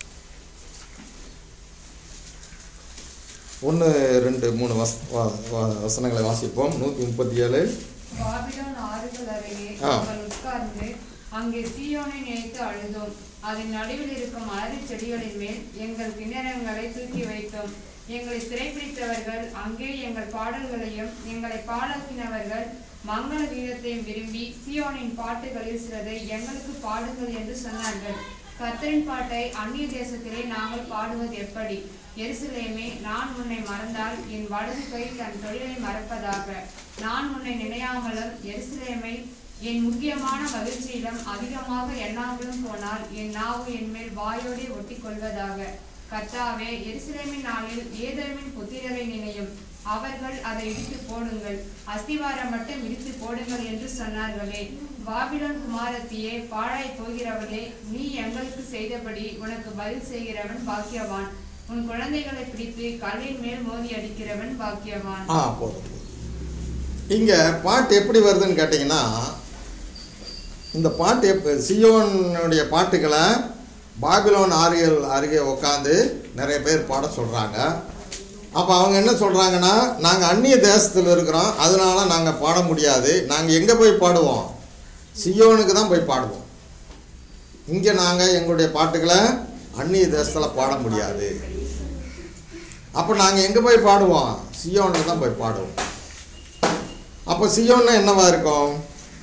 ஒன்று ரெண்டு மூணு வஸ் வ- வ- வசனங்களை வாசிப்போம் நூற்றி முப்பத்தி ஏழு பாபிலோன் ஆறுகள் அருகே ஆ. நாங்கள் உட்கார்ந்து அங்கே சீயோனை நினைத்து அழுதோம் அதன் நடுவில் இருக்கும் அலரி செடிகளின் மேல் எங்கள் கிண்ணறங்களை தூக்கி வைத்தோம் எங்களை சிறைப்பிடித்தவர்கள் அங்கே எங்கள் பாடல்களையும் எங்களை பாழாக்கினவர்கள் மங்கள கீதத்தையும் விரும்பி சீயோனின் பாட்டுகளில் சிலதை எங்களுக்கு பாடுங்கள் என்று சொன்னார்கள் கர்த்தரின் பாட்டை அந்நிய தேசத்திலே நாங்கள் பாடுவது எப்படி எருசலேமே நான் உன்னை மறந்தால் என் வலது கை தன் தொழிலை மறப்பதாக நான் உன்னை நினையாமலும் எருசலேமை என் முக்கியமான மகிழ்ச்சியிலும் அதிகமாக எண்ணாமலும் போனால் என் நாவு என் மேல் வாயோடே ஒட்டி கொள்வதாக கர்த்தாவே எருசலேமின் நாளில் ஏதேமின் புத்திரரை நினையும் அவர்கள் அதை இடித்து போடுங்கள் அஸ்திவாரம் மட்டும் இடித்து போடுங்கள் என்று சொன்னார்களே பாபிலோன் குமாரத்தியே பாழாய் போகிறவளே நீ எங்களுக்கு செய்தபடி உனக்கு பதில் செய்கிறவன் பாக்கியவான் உன் குழந்தைகளை பிடித்து கல்லின் மேல் மோதி அடிக்கிறவன் பாக்கியவான் ஆ போதும் இங்கே பாட்டு எப்படி வருதுன்னு கேட்டிங்கன்னா இந்த பாட்டு எப்ப சியோனுடைய பாட்டுகளை பாபிலோன் ஆறுகள் அருகே உட்காந்து நிறைய பேர் பாட சொல்கிறாங்க அப்போ அவங்க என்ன சொல்கிறாங்கன்னா நாங்கள் அந்நிய தேசத்தில் இருக்கிறோம் அதனால நாங்கள் பாட முடியாது நாங்கள் எங்கே போய் பாடுவோம் சியோனுக்கு தான் போய் பாடுவோம் இங்கே நாங்கள் எங்களுடைய பாட்டுகளை அந்நிய தேசத்தில் பாட முடியாது அப்போ நாங்கள் எங்கே போய் பாடுவோம் சியோனுக்கு தான் போய் பாடுவோம் அப்போ சியோன்னா என்னவா இருக்கும்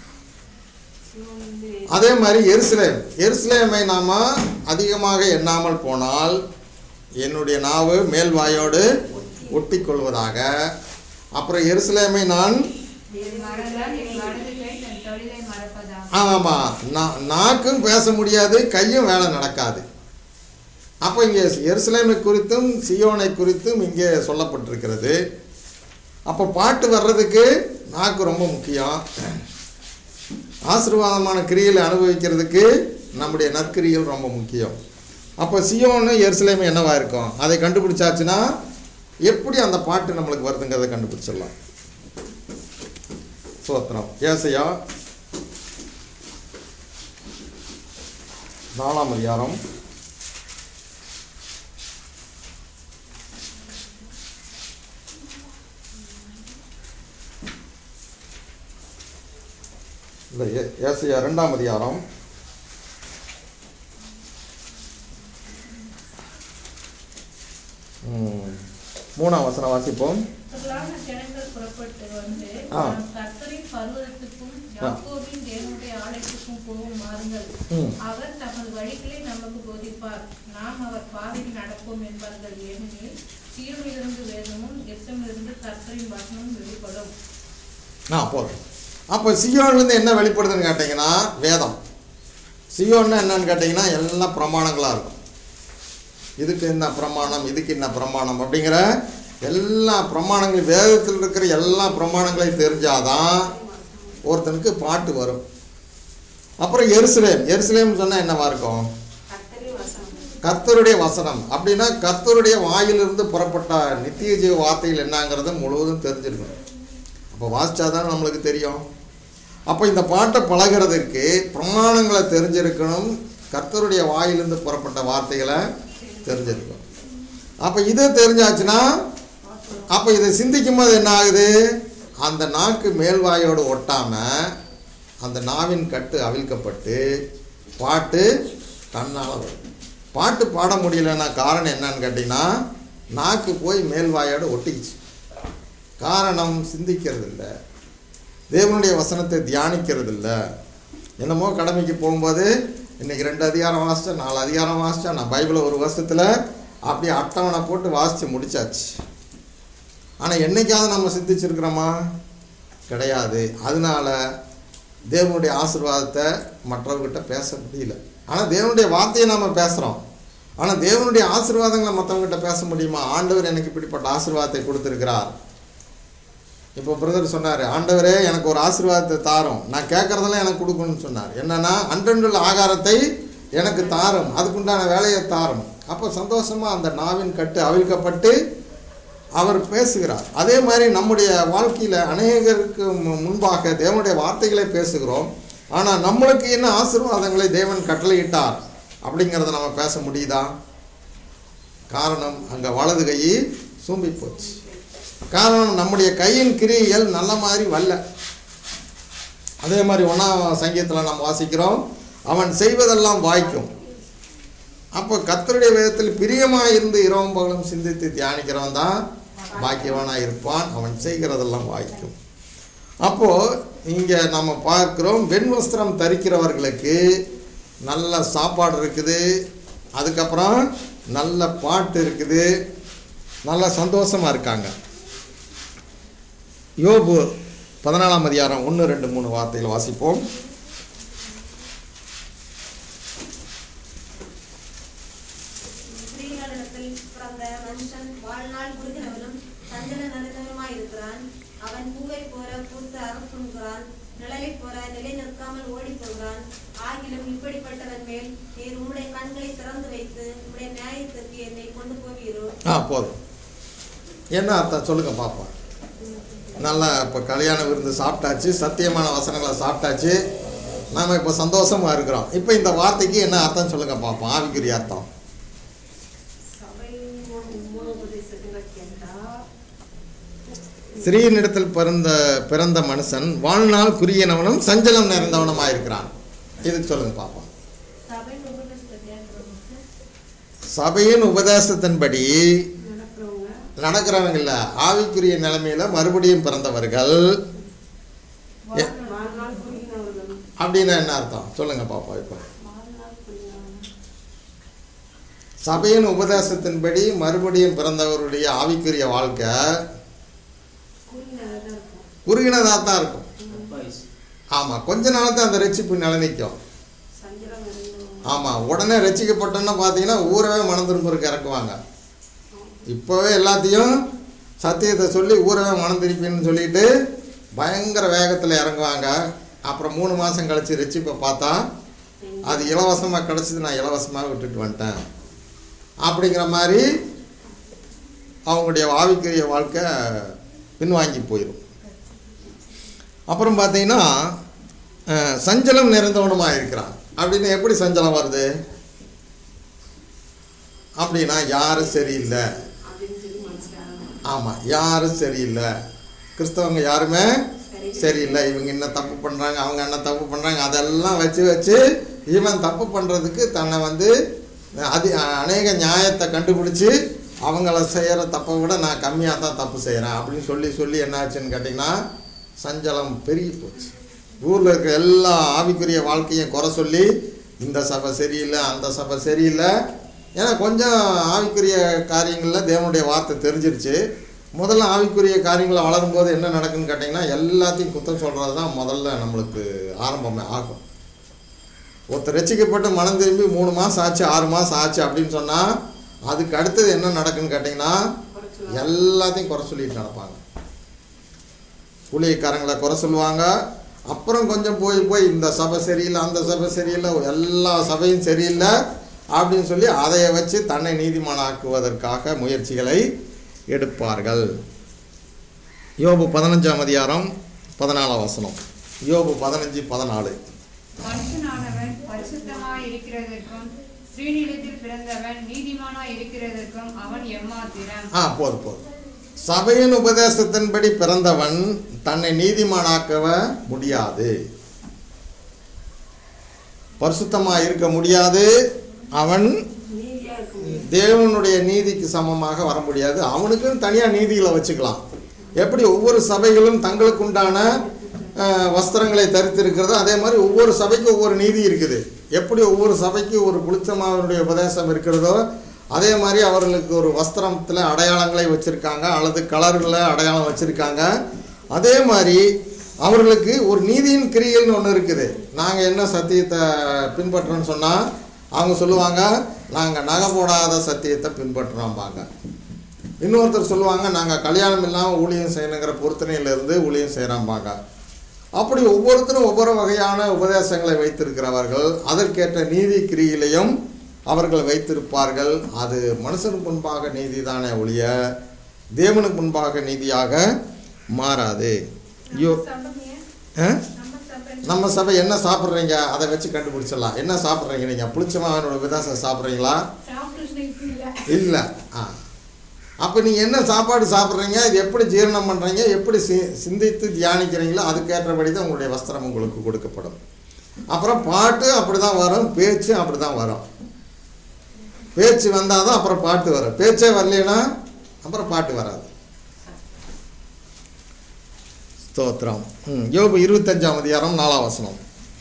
சிவன் வந்து அதே மாதிரி எருசலேம் எருசலேமை நாம அதிகமாக எண்ணாமல் போனால் என்னுடைய நாவு மேல் வாயோடு ஒட்டி கொள்வதாக அப்புறம் எருசலேமை நான் மறந்தால் என் வலது கை தன் தொழிலை மறப்பதாக ஆமாம் நா- நாக்கும் பேச முடியாது கையும் வேலை நடக்காது அப்போ இங்கே எருசலேமை குறித்தும் சியோனை குறித்தும் இங்கே சொல்லப்பட்டிருக்கிறது அப்போ பாட்டு வர்றதுக்கு நாக்கு ரொம்ப முக்கியம் ஆசீர்வாதமான கிரியைகளை அனுபவிக்கிறதுக்கு நம்முடைய நற்கிரியல் ரொம்ப முக்கியம் அப்போ சியோனு எருசலேம் என்னவா இருக்கும் அதை கண்டுபிடிச்சாச்சுன்னா எப்படி அந்த பாட்டு நம்மளுக்கு வருதுங்கிறத கண்டுபிடிச்சிடலாம் சோத்திரம் ஏசையா நாலாம் அதிகாரம் இல்லை ஏ- ஏசாயா ரெண்டாம் அதிகாரம் ம், மூணாம் வசனம் வாசிப்போம் திரளான ஜனங்கள் புறப்பட்டு வந்து ஆ. நாம் கர்த்தரின் பர்வதத்துக்கும் யாக்கோபின் தேவனுடைய ஆலயத்துக்கும் போகும் வாருங்கள் ம். அவர் தமது வழிகளை நமக்கு போதிப்பார் நாம் அவர் பாதையில் நடப்போம் என்பார்கள் ஏனெனில் சீரனிலிருந்து வேதமும் எத்தமிலிருந்து கர்த்தரின் வசனமும் வெளிப்படும் ஆ போதும் அப்போ சியோன்லேருந்து என்ன வெளிப்படுதுன்னு கேட்டிங்கன்னா வேதம் சியோன்னா என்னன்னு கேட்டிங்கன்னா எல்லாம் பிரமாணங்களாக இருக்கும் இதுக்கு என்ன பிரமாணம் இதுக்கு என்ன பிரமாணம் அப்படிங்கிற எல்லா பிரமாணங்களும் வேதத்தில் இருக்கிற எல்லா பிரமாணங்களையும் தெரிஞ்சாதான் ஒருத்தனுக்கு பாட்டு வரும் அப்புறம் எருசலேம் எருசலேம் சொன்னால் என்னவா இருக்கும் கர்த்தரின் வசனம் கர்த்தருடைய வசனம் அப்படின்னா கர்த்தருடைய வாயிலிருந்து புறப்பட்ட நித்திய ஜீவ வார்த்தைகள் என்னங்கிறத முழுவதும் தெரிஞ்சிருக்கணும் அப்போ வாசிச்சாதான் நம்மளுக்கு தெரியும் அப்போ இந்த பாட்டை பழகிறதுக்கு பிரமாணங்களை தெரிஞ்சிருக்கணும் கர்த்தருடைய வாயிலிருந்து புறப்பட்ட வார்த்தைகளை தெரிஞ்சிருக்கணும் அப்போ இது தெரிஞ்சாச்சுன்னா அப்போ இதை சிந்திக்கும் போது என்ன ஆகுது அந்த நாக்கு மேல்வாயோடு ஒட்டாமல் அந்த நாவின் கட்டு அவிழ்க்கப்பட்டு பாட்டு தன்னால் வரும் பாட்டு பாட முடியலன்னா காரணம் என்னன்னு கேட்டிங்கன்னா நாக்கு போய் மேல்வாயோடு ஒட்டிக்கிச்சு காரணம் சிந்திக்கிறது இல்லை தேவனுடைய வசனத்தை தியானிக்கிறது இல்லை என்னமோ கடமைக்கு போகும்போது இன்னைக்கு ரெண்டு அதிகாரம் வாசித்தேன் நாலு அதிகாரம் வாசித்தேன் நான் பைபிளை ஒரு வருஷத்தில் அப்படியே அட்டவணை போட்டு வாசித்து முடிச்சாச்சு ஆனால் என்னைக்காவது நம்ம சிந்திச்சிருக்கிறோமா கிடையாது அதனால தேவனுடைய ஆசீர்வாதத்தை மற்றவர்கிட்ட பேச முடியல ஆனால் தேவனுடைய வார்த்தையை நாம் பேசுகிறோம் ஆனால் தேவனுடைய ஆசீர்வாதங்களை மற்றவங்ககிட்ட பேச முடியுமா ஆண்டவர் எனக்கு இப்படிப்பட்ட ஆசீர்வாதத்தை கொடுத்துருக்கிறார் இப்போ பிரதர் சொன்னார் ஆண்டவரே எனக்கு ஒரு ஆசீர்வாதத்தை தாரும் நான் கேட்குறதெல்லாம் எனக்கு கொடுக்கணும்னு சொன்னார் என்னன்னா அன்றன்றுள்ள ஆகாரத்தை எனக்கு தாரும் அதுக்குண்டான வேலையை தாரும் அப்போ சந்தோஷமாக அந்த நாவின் கட்டு அவிழ்க்கப்பட்டு அவர் பேசுகிறார் அதே மாதிரி நம்முடைய வாழ்க்கையில் அநேகருக்கு மு- முன்பாக தேவனுடைய வார்த்தைகளை பேசுகிறோம் ஆனால் நம்மளுக்கு என்ன ஆசீர்வாதங்களை தேவன் கட்டளையிட்டார் அப்படிங்கிறத நம்ம பேச முடியுதா காரணம் அங்கே வலது கை சூம்பி போச்சு காரணம் நம்முடைய கையின் கிரியைகள் நல்ல மாதிரி வரல அதே மாதிரி ஒன்றாம் சங்கீதத்தில் நாம் வாசிக்கிறோம் அவன் செய்வதெல்லாம் வாய்க்கும் அப்போ கர்த்தருடைய வேதத்தில் பிரியமாக இருந்து இரவும் பகலும் சிந்தித்து தியானிக்கிறவன் தான் பாக்கியவானாக இருப்பான் அவன் செய்கிறதெல்லாம் வாய்க்கும் அப்போது இங்கே நம்ம பார்க்கிறோம் வெண் வஸ்திரம் தரிக்கிறவர்களுக்கு நல்ல சாப்பாடு இருக்குது அதுக்கப்புறம் நல்ல பாட்டு இருக்குது நல்ல சந்தோஷமாக இருக்காங்க யோபு பதினாலாம் அதிகாரம் ஒன்று ரெண்டு மூணு வார்த்தைகள் வாசிப்போம் ஸ்திரீகளிடத்தில் பிறந்த மனுஷன் வாழ்நாள் குறுகினவனும் சஞ்சல நிறைந்தவனுமாய் இருக்கிறான் அவன் பூவை போல பூத்து அறுப்புண்கிறான் நிழலை போல நிலை நிற்காமல் ஓடிப் போகிறான் ஆகிலும் இப்படிப்பட்டவன் மேல் நீர் உம்முடைய கண்களை திறந்து வைத்து உம்முடைய நியாயத்திற்கு என்னை கொண்டு போவீரோ ஆ போதும் என்ன அர்த்தம் சொல்லுங்க பார்ப்போம் நல்லா இப்போ கல்யாண விருந்து சாப்பிட்டாச்சு சத்தியமான வசனங்களை சாப்பிட்டாச்சு நாம் இப்போ சந்தோஷமா இருக்கிறோம் இப்போ இந்த வார்த்தைக்கு என்ன அர்த்தம் சொல்லுங்க பார்ப்போம் ஆவிக்குரிய அர்த்தம் சபை மூலோபதேசங்கள் கேட்டா ஸ்ரீனிடத்தில் பிறந்த பிறந்த மனுஷன் வாழ்நாள் குறியனவனும் சஞ்சலம் நிறைந்தவனுமாக இருக்கிறான் இதுக்கு சொல்லுங்க பார்ப்போம் சபை உபதேசத்தை கேட்கிறவங்களுக்கு சபையின் உபதேசத்தின்படி நடக்கிறவங்க நடக்கிறவங்க இல்லை ஆவிக்குரிய நிலைமையில மறுபடியும் பிறந்தவர்கள் வாழ்நாள் வாழ்நாள் குறுகினவர்கள் அப்படின்னா என்ன அர்த்தம் சொல்லுங்க பாப்போம் இப்போ வாழ்நாள் குறுகினவர்கள் சபையின் உபதேசத்தின்படி மறுபடியும் பிறந்தவருடைய ஆவிக்குரிய வாழ்க்கை குறுகினதாக இருக்கும் குறுகினதாக தான் இருக்கும் அட்வைஸ் ஆமாம் கொஞ்ச நாள் தான் அந்த ரட்சிப்பு நிலைநிற்கும் சஞ்சலம் நிறைந்தவங்க ஆமாம் உடனே ரட்சிக்கப்பட்டோன்னா பார்த்தீங்கன்னா ஊரவே மனம் திரும்புறதுக்கு இறக்குவாங்க இப்போவே எல்லாத்தையும் சத்தியத்தை சொல்லி ஊரவே மனம் திருப்பின்னு சொல்லிட்டு பயங்கர வேகத்தில் இறங்குவாங்க அப்புறம் மூணு மாதம் கழிச்சு ரட்சிப்பை பார்த்தா அது இலவசமாக கிடச்சிது நான் இலவசமாக விட்டுட்டு வந்துட்டேன் அப்படிங்கிற மாதிரி அவங்களுடைய ஆவிக்குரிய வாழ்க்கை பின்வாங்கி போயிடும் அப்புறம் பார்த்தீங்கன்னா அஹ், சஞ்சலம் நிறைந்தவனுமாக இருக்கிறான் அப்படின்னு எப்படி சஞ்சலம் வருது அப்படின்னா யாரும் சரியில்லை அப்படின்னு சொல்லி மனசுக்காரங்க ஆமாம் யாரும் சரியில்லை கிறிஸ்தவங்க யாருமே சரியில்லை இவங்க என்ன தப்பு பண்ணுறாங்க அவங்க என்ன தப்பு பண்ணுறாங்க அதெல்லாம் வச்சு வச்சு இவன் தப்பு பண்ணுறதுக்கு தன்னை வந்து அது அநேக நியாயத்தை கண்டுபிடிச்சி அவங்கள செய்கிற தப்பை விட நான் கம்மியாக தான் தப்பு செய்கிறேன் அப்படின்னு சொல்லி சொல்லி என்னாச்சுன்னு கேட்டிங்கன்னா சஞ்சலம் பெருகி போச்சு ஊரில் இருக்க எல்லா ஆவிக்குரிய வாழ்க்கையும் குறை சொல்லி இந்த சபை சரியில்லை அந்த சபை சரியில்லை ஏன்னா கொஞ்சம் ஆவிக்குரிய காரியங்களில் தேவனுடைய வார்த்தை தெரிஞ்சிருச்சு முதல்ல ஆவிக்குரிய காரியங்களை வளரும்போது என்ன நடக்குன்னு கேட்டிங்கன்னா எல்லாத்தையும் குத்தம் சொல்கிறது தான் முதல்ல நம்மளுக்கு ஆரம்பமே ஆகும் ஒருத்தர் ரசிக்கப்பட்டு மனம் திரும்பி மூணு மாதம் ஆச்சு ஆறு மாதம் ஆச்சு அப்படின்னு சொன்னால் அதுக்கு அடுத்தது என்ன நடக்குன்னு கேட்டிங்கன்னா எல்லாத்தையும் குறை சொல்லிட்டு நடப்பாங்க ஊழியக்காரங்களை குறை சொல்லுவாங்க அப்புறம் கொஞ்சம் போய் போய் இந்த சபை சரியில்லை அந்த சபை சரியில்லை எல்லா சபையும் சரியில்லை அப்படின்னு சொல்லி அதை வச்சு தன்னை நீதிமானாக்குவதற்காக முயற்சிகளை எடுப்பார்கள் யோபு பதினஞ்சாம் அதிகாரம் பதினாலாம் வசனம் யோபு பதினஞ்சு பதினாலு மனுஷனானவன் பரிசுத்தமாய் இருக்கிறதற்கும் ஸ்ரீநிலத்தில் பிறந்தவன் நீதிமானாய் இருக்கிறதற்கும் அவன் எம்மாத்திரம் ஆ போதும் போதும் சபையின் உபதேசத்தின்படி பிறந்தவன் தன்னை நீதிமானாக்கவ முடியாது பரிசுத்தமாக இருக்க முடியாது அவன் நீதியா இருக்க முடியும் தேவனுடைய நீதிக்கு சமமாக வர முடியாது அவனுக்குன்னு தனியாக நீதிகளை வச்சுக்கலாம் எப்படி ஒவ்வொரு சபைகளும் தங்களுக்கு உண்டான அஹ், வஸ்திரங்களை தரித்திருக்கிறதோ அதே மாதிரி ஒவ்வொரு சபைக்கும் ஒவ்வொரு நீதி இருக்குது எப்படி ஒவ்வொரு சபைக்கு ஒரு புளிச்சமாவனுடைய உபதேசம் இருக்கிறதோ அதே மாதிரி அவர்களுக்கு ஒரு வஸ்திரத்தில் அடையாளங்களை வச்சுருக்காங்க அல்லது கலர்களில் அடையாளம் வச்சுருக்காங்க அதே மாதிரி அவர்களுக்கு ஒரு நீதியின் கிரியைன்னு ஒன்று இருக்குது நாங்கள் என்ன சத்தியத்தை பின்பற்றுறோம்னு சொன்னால் அவங்க சொல்லுவாங்க நாங்கள் நகை போடாத சத்தியத்தை பின்பற்றுறோம்பாங்க இன்னொருத்தர் சொல்லுவாங்க நாங்கள் கல்யாணம் இல்லாமல் ஊழியம் செய்யணுங்கிற பொருத்தனையிலிருந்து ஊழியம் செய்கிறோம்பாங்க அப்படி ஒவ்வொருத்தரும் ஒவ்வொரு வகையான உபதேசங்களை வைத்திருக்கிறவர்கள் அதற்கேற்ற நீதி கிரியிலையும் அவர்கள் வைத்திருப்பார்கள் அது மனுஷனுக்கு முன்பாக நீதிதானே ஒழிய தேவனுக்கு முன்பாக நீதியாக மாறாது ஐயோ ஆ? நம்ம சபை என்ன சாப்பிட்றீங்க அதை வச்சு கண்டுபிடிச்சிடலாம் என்ன சாப்பிட்றீங்க நீங்கள் புளிச்சமாவனோட விதாசம் சாப்பிட்றீங்களா இல்லை ஆ அப்போ நீங்கள் என்ன சாப்பாடு சாப்பிட்றீங்க இது எப்படி ஜீரணம் பண்ணுறீங்க எப்படி சி சிந்தித்து தியானிக்கிறீங்களோ அதுக்கேற்றபடி தான் உங்களுடைய வஸ்திரம் உங்களுக்கு கொடுக்கப்படும் அப்புறம் பாட்டு அப்படி தான் வரும் பேச்சு அப்படி தான் வரும் பேச்சு வந்தால் தான் அப்புறம் பாட்டு வரும் பேச்சே வரலைன்னா அப்புறம் பாட்டு வராது ஸ்தோத்திரம் ம் யோபு இருபத்தஞ்சாம் அதிகாரம் நாலாம் வசனம்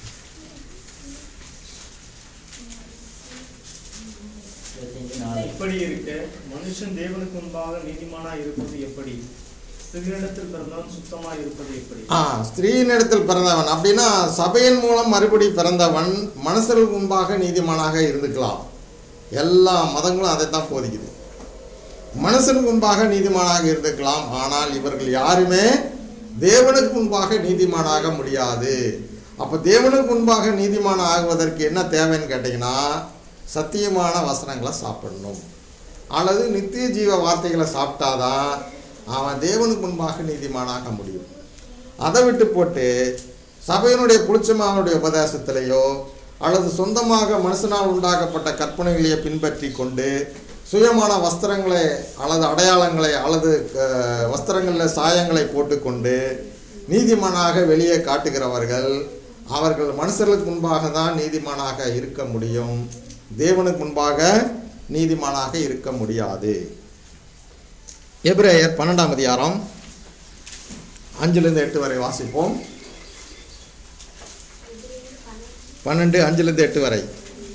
இருபத்தஞ்சு நாலு இப்படி இருக்க மனுஷன் தேவனுக்கு முன்பாக நீதிமானாய் இருப்பது எப்படி சிறியிடத்தில் பிறந்தவன் சுத்தமாய் இருப்பது எப்படி ஆ ஸ்திரீனிடத்தில் பிறந்தவன் அப்படின்னா சபையின் மூலம் மறுபடி பிறந்தவன் மனுஷருக்கு முன்பாக நீதிமானாக இருந்துக்கலாம் எல்லா மதங்களும் அதை தான் போதிக்குது மனுஷனுக்கு முன்பாக நீதிமானாக இருந்துக்கலாம் ஆனால் இவர்கள் யாருமே தேவனுக்கு முன்பாக நீதிமானாக முடியாது அப்போ தேவனுக்கு முன்பாக நீதிமான ஆகுவதற்கு என்ன தேவைன்னு கேட்டிங்கன்னா சத்தியமான வசனங்களை சாப்பிடணும் அல்லது நித்திய ஜீவ வார்த்தைகளை சாப்பிட்டாதான் அவன் தேவனுக்கு முன்பாக நீதிமானாக முடியும் அதை விட்டு போட்டு சபையினுடைய புளிச்சமாவனுடைய உபதேசத்திலேயோ அல்லது சொந்தமாக மனுஷனால் உண்டாக்கப்பட்ட கற்பனைகளையே பின்பற்றி கொண்டு சுயமான வஸ்திரங்களை அல்லது அடையாளங்களை அல்லது அஹ், வஸ்திரங்களில் சாயங்களை போட்டுக்கொண்டு நீதிமானாக வெளியே காட்டுகிறவர்கள் அவர்கள் மனுஷர்களுக்கு முன்பாக தான் நீதிமானாக இருக்க முடியும் தேவனுக்கு முன்பாக நீதிமானாக இருக்க முடியாது எபிரேயர் பன்னெண்டாம் அதிகாரம் அஞ்சுலேருந்து எட்டு வரை வாசிப்போம் பன்னெண்டு அஞ்சுலேருந்து எட்டு வரை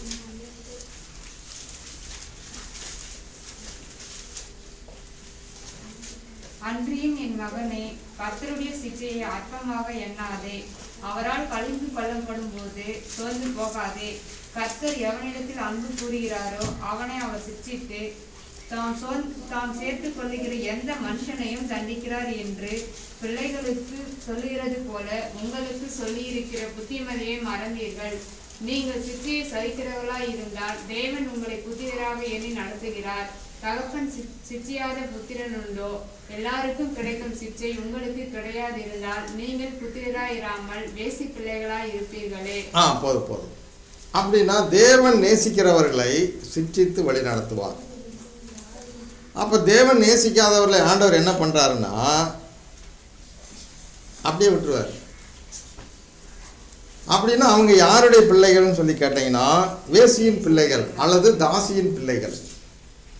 அன்றியும் என் மகனே கர்த்தருடைய சிக்ஷையை அற்பமாக எண்ணாதே அவரால் கழிந்து கொள்ளப்படும் போது சோர்ந்து போகாதே கர்த்தர் எவனிடத்தில் அன்பு கூறுகிறாரோ அவனை அவர் சிக்ஷித்து தாம் சொல் தாம் சேர்த்துக் கொள்ளுகிற எந்த மனுஷனையும் தண்டிக்கிறார் என்று பிள்ளைகளுக்கு சொல்லுகிறது போல உங்களுக்கு சொல்லியிருக்கிற புத்திமதியை மறந்தீர்கள் நீங்கள் சிற்றையை சகிக்கிறவர்களாய் இருந்தால் தேவன் உங்களை புத்திரராக எண்ணி நடத்துகிறார் தகப்பன் சிற்- சிற்றியாத புத்திரன் உண்டோ எல்லாருக்கும் கிடைக்கும் சிற்றை உங்களுக்கு கிடையாதிருந்தால் நீங்கள் புத்திரராயிராமல் வேசி பிள்ளைகளாய் இருப்பீர்களே ஆ போதும் போதும் அப்படின்னா தேவன் நேசிக்கிறவர்களை சிற்றித்து வழி நடத்துவார் அப்போ தேவன் நேசிக்காதவர்களை ஆண்டவர் என்ன பண்ணுறாருன்னா அப்படியே விட்டுருவார் அப்படின்னா அவங்க யாருடைய பிள்ளைகள்னு சொல்லி கேட்டீங்கன்னா வேசியின் பிள்ளைகள் அல்லது தாசியின் பிள்ளைகள்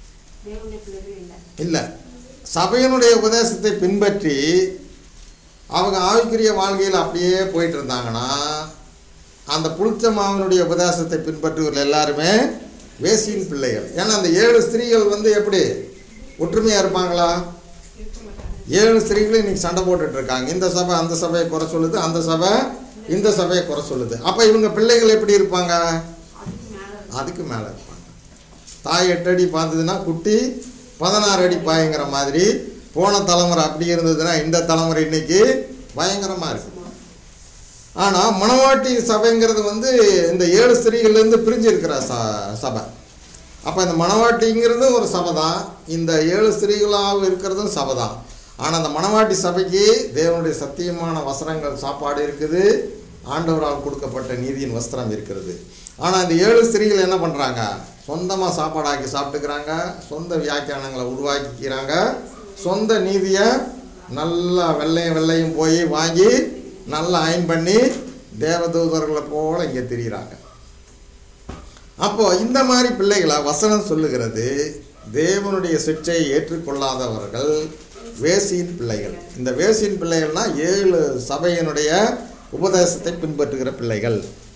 தேவனுடைய பிள்ளைகள் இல்லை இல்லை சபையினுடைய உபதேசத்தை பின்பற்றி அவங்க ஆவிக்குரிய வாழ்க்கையில் அப்படியே போயிட்டு இருந்தாங்கன்னா அந்த புளிச்ச மாவனுடைய உபதேசத்தை பின்பற்றுவர்கள் எல்லாருமே வேசியின் பிள்ளைகள் ஏன்னா அந்த ஏழு ஸ்திரீகள் வந்து எப்படி ஒற்றுமையாக இருப்பாங்களா ஏழு ஸ்திரீகளும் இன்னைக்கு சண்டை போட்டுட்டு இருக்காங்க இந்த சபை அந்த சபையை குறை சொல்லுது அந்த சபை இந்த சபையை குறை சொல்லுது அப்போ இவங்க பிள்ளைகள் எப்படி இருப்பாங்க அதுக்கு மேல அதுக்கு மேலே இருப்பாங்க தாய் எட்டு அடி பார்த்ததுன்னா குட்டி பதினாறு அடி பாயங்கிற மாதிரி போன தலைமுறை அப்படி இருந்ததுன்னா இந்த தலைமுறை இன்னைக்கு பயங்கரமாக இருக்கு ஆனால் மணவாட்டி சபைங்கிறது வந்து இந்த ஏழு ஸ்திரீகள்லேருந்து பிரிஞ்சு இருக்கிற ச சபை அப்போ இந்த மணவாட்டிங்கிறது ஒரு சபை தான் இந்த ஏழு ஸ்திரீகளாக இருக்கிறதும் சபை தான் ஆனால் அந்த மணவாட்டி சபைக்கு தேவனுடைய சத்தியமான வஸ்திரங்கள் சாப்பாடு இருக்குது ஆண்டவரால் கொடுக்கப்பட்ட நீதியின் வஸ்திரம் இருக்கிறது ஆனால் இந்த ஏழு ஸ்திரீகள் என்ன பண்ணுறாங்க சொந்தமாக சாப்பாடாக்கி சாப்பிட்டுக்கிறாங்க சொந்த வியாக்கியானங்களை உருவாக்கிக்கிறாங்க சொந்த நீதியை நல்லா வெள்ளையும் வெள்ளையும் போய் வாங்கி நல்லா அயன் பண்ணி தேவதூதர்களை போல இங்கே திரியிறாங்க அப்போ இந்த மாதிரி பிள்ளைகளை வசனம் சொல்லுகிறது தேவனுடைய சிற்றையை ஏற்றுக்கொள்ளாதவர்கள் வேசியின் பிள்ளைகள் இந்த வேசியின் பிள்ளைகள்னா ஏழு சபையினுடைய உபதேசத்தை பின்பற்றுகிற பிள்ளைகள்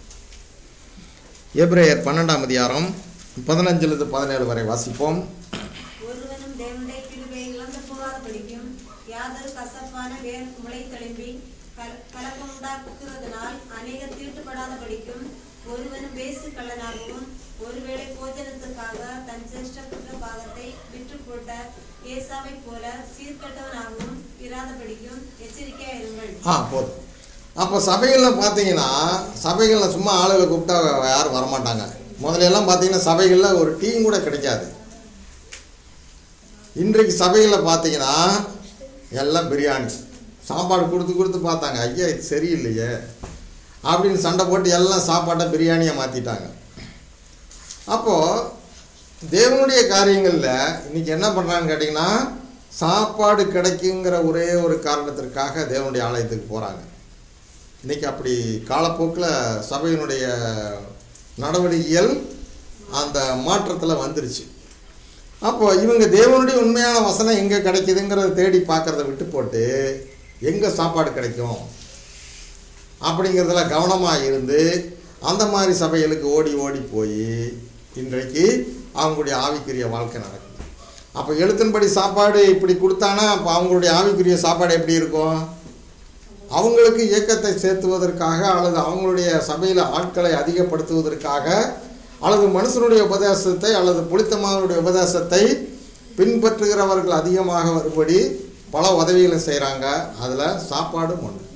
எப்ரேயர் பன்னெண்டாம் அதிகாரம் பதினஞ்சிலிருந்து பதினேழு வரை வாசிப்போம் ஒருவனும் தேவனுடைய கிருபையை இழந்து போகாத படிக்கும் யாதொரு கசப்பான வேர் முளை தழும்பி கல- கலக்கம் உண்டாக்குறதுனால் அநேகர் தீட்டுப்படாத படிக்கும் ஒருவனும் பேசு கள்ளனாகவும் ஒருவேளை போஜனத்துக்காக தன் சிரேஷ்டபுத்திர பாகத்தை விற்று போட்ட ஏசாவை போல சீர்கெட்டவனாகவும் இராத படிக்கும் எச்சரிக்கையாயிருங்கள் ஆ போதும் அப்போ சபைகளில் பார்த்தீங்கன்னா சபைகளில் சும்மா ஆளுகளை கூப்பிட்டா யாரும் வரமாட்டாங்க முதல்ல எல்லாம் பார்த்தீங்கன்னா சபைகளில் ஒரு டீம் கூட கிடைக்காது இன்றைக்கு சபைகளில் பார்த்தீங்கன்னா எல்லாம் பிரியாணி சாப்பாடு கொடுத்து கொடுத்து பார்த்தாங்க ஐயா இது சரியில்லையே அப்படின்னு சண்டை போட்டு எல்லாம் சாப்பாட்டை பிரியாணியை மாற்றிட்டாங்க அப்போது தேவனுடைய காரியங்களில் இன்னைக்கு என்ன பண்ணுறாங்கன்னு கேட்டிங்கன்னா சாப்பாடு கிடைக்குங்கிற ஒரே ஒரு காரணத்திற்காக தேவனுடைய ஆலயத்துக்கு போகிறாங்க இன்னைக்கு அப்படி காலப்போக்கில் சபையினுடைய நடவடிக்கைகள் அந்த மாற்றத்தில் வந்துருச்சு அப்போ இவங்க தேவனுடைய உண்மையான வசனம் எங்கே கிடைக்குதுங்கிறத தேடி பார்க்கறத விட்டு போட்டு எங்கே சாப்பாடு கிடைக்கும் அப்படிங்கிறதுல கவனமாக இருந்து அந்த மாதிரி சபைகளுக்கு ஓடி ஓடி போய் இன்றைக்கு அவங்களுடைய ஆவிக்குரிய வாழ்க்கை நடக்குது அப்போ எழுத்தின்படி சாப்பாடு இப்படி கொடுத்தானா அப்போ அவங்களுடைய ஆவிக்குரிய சாப்பாடு எப்படி இருக்கும் அவங்களுக்கு இயக்கத்தை சேர்த்துவதற்காக அல்லது அவங்களுடைய சபையில் ஆட்களை அதிகப்படுத்துவதற்காக அல்லது மனுஷனுடைய உபதேசத்தை அல்லது புளித்தமானுடைய உபதேசத்தை பின்பற்றுகிறவர்கள் அதிகமாக வரும்படி பல உதவிகளை செய்கிறாங்க அதில் சாப்பாடும் ஒன்று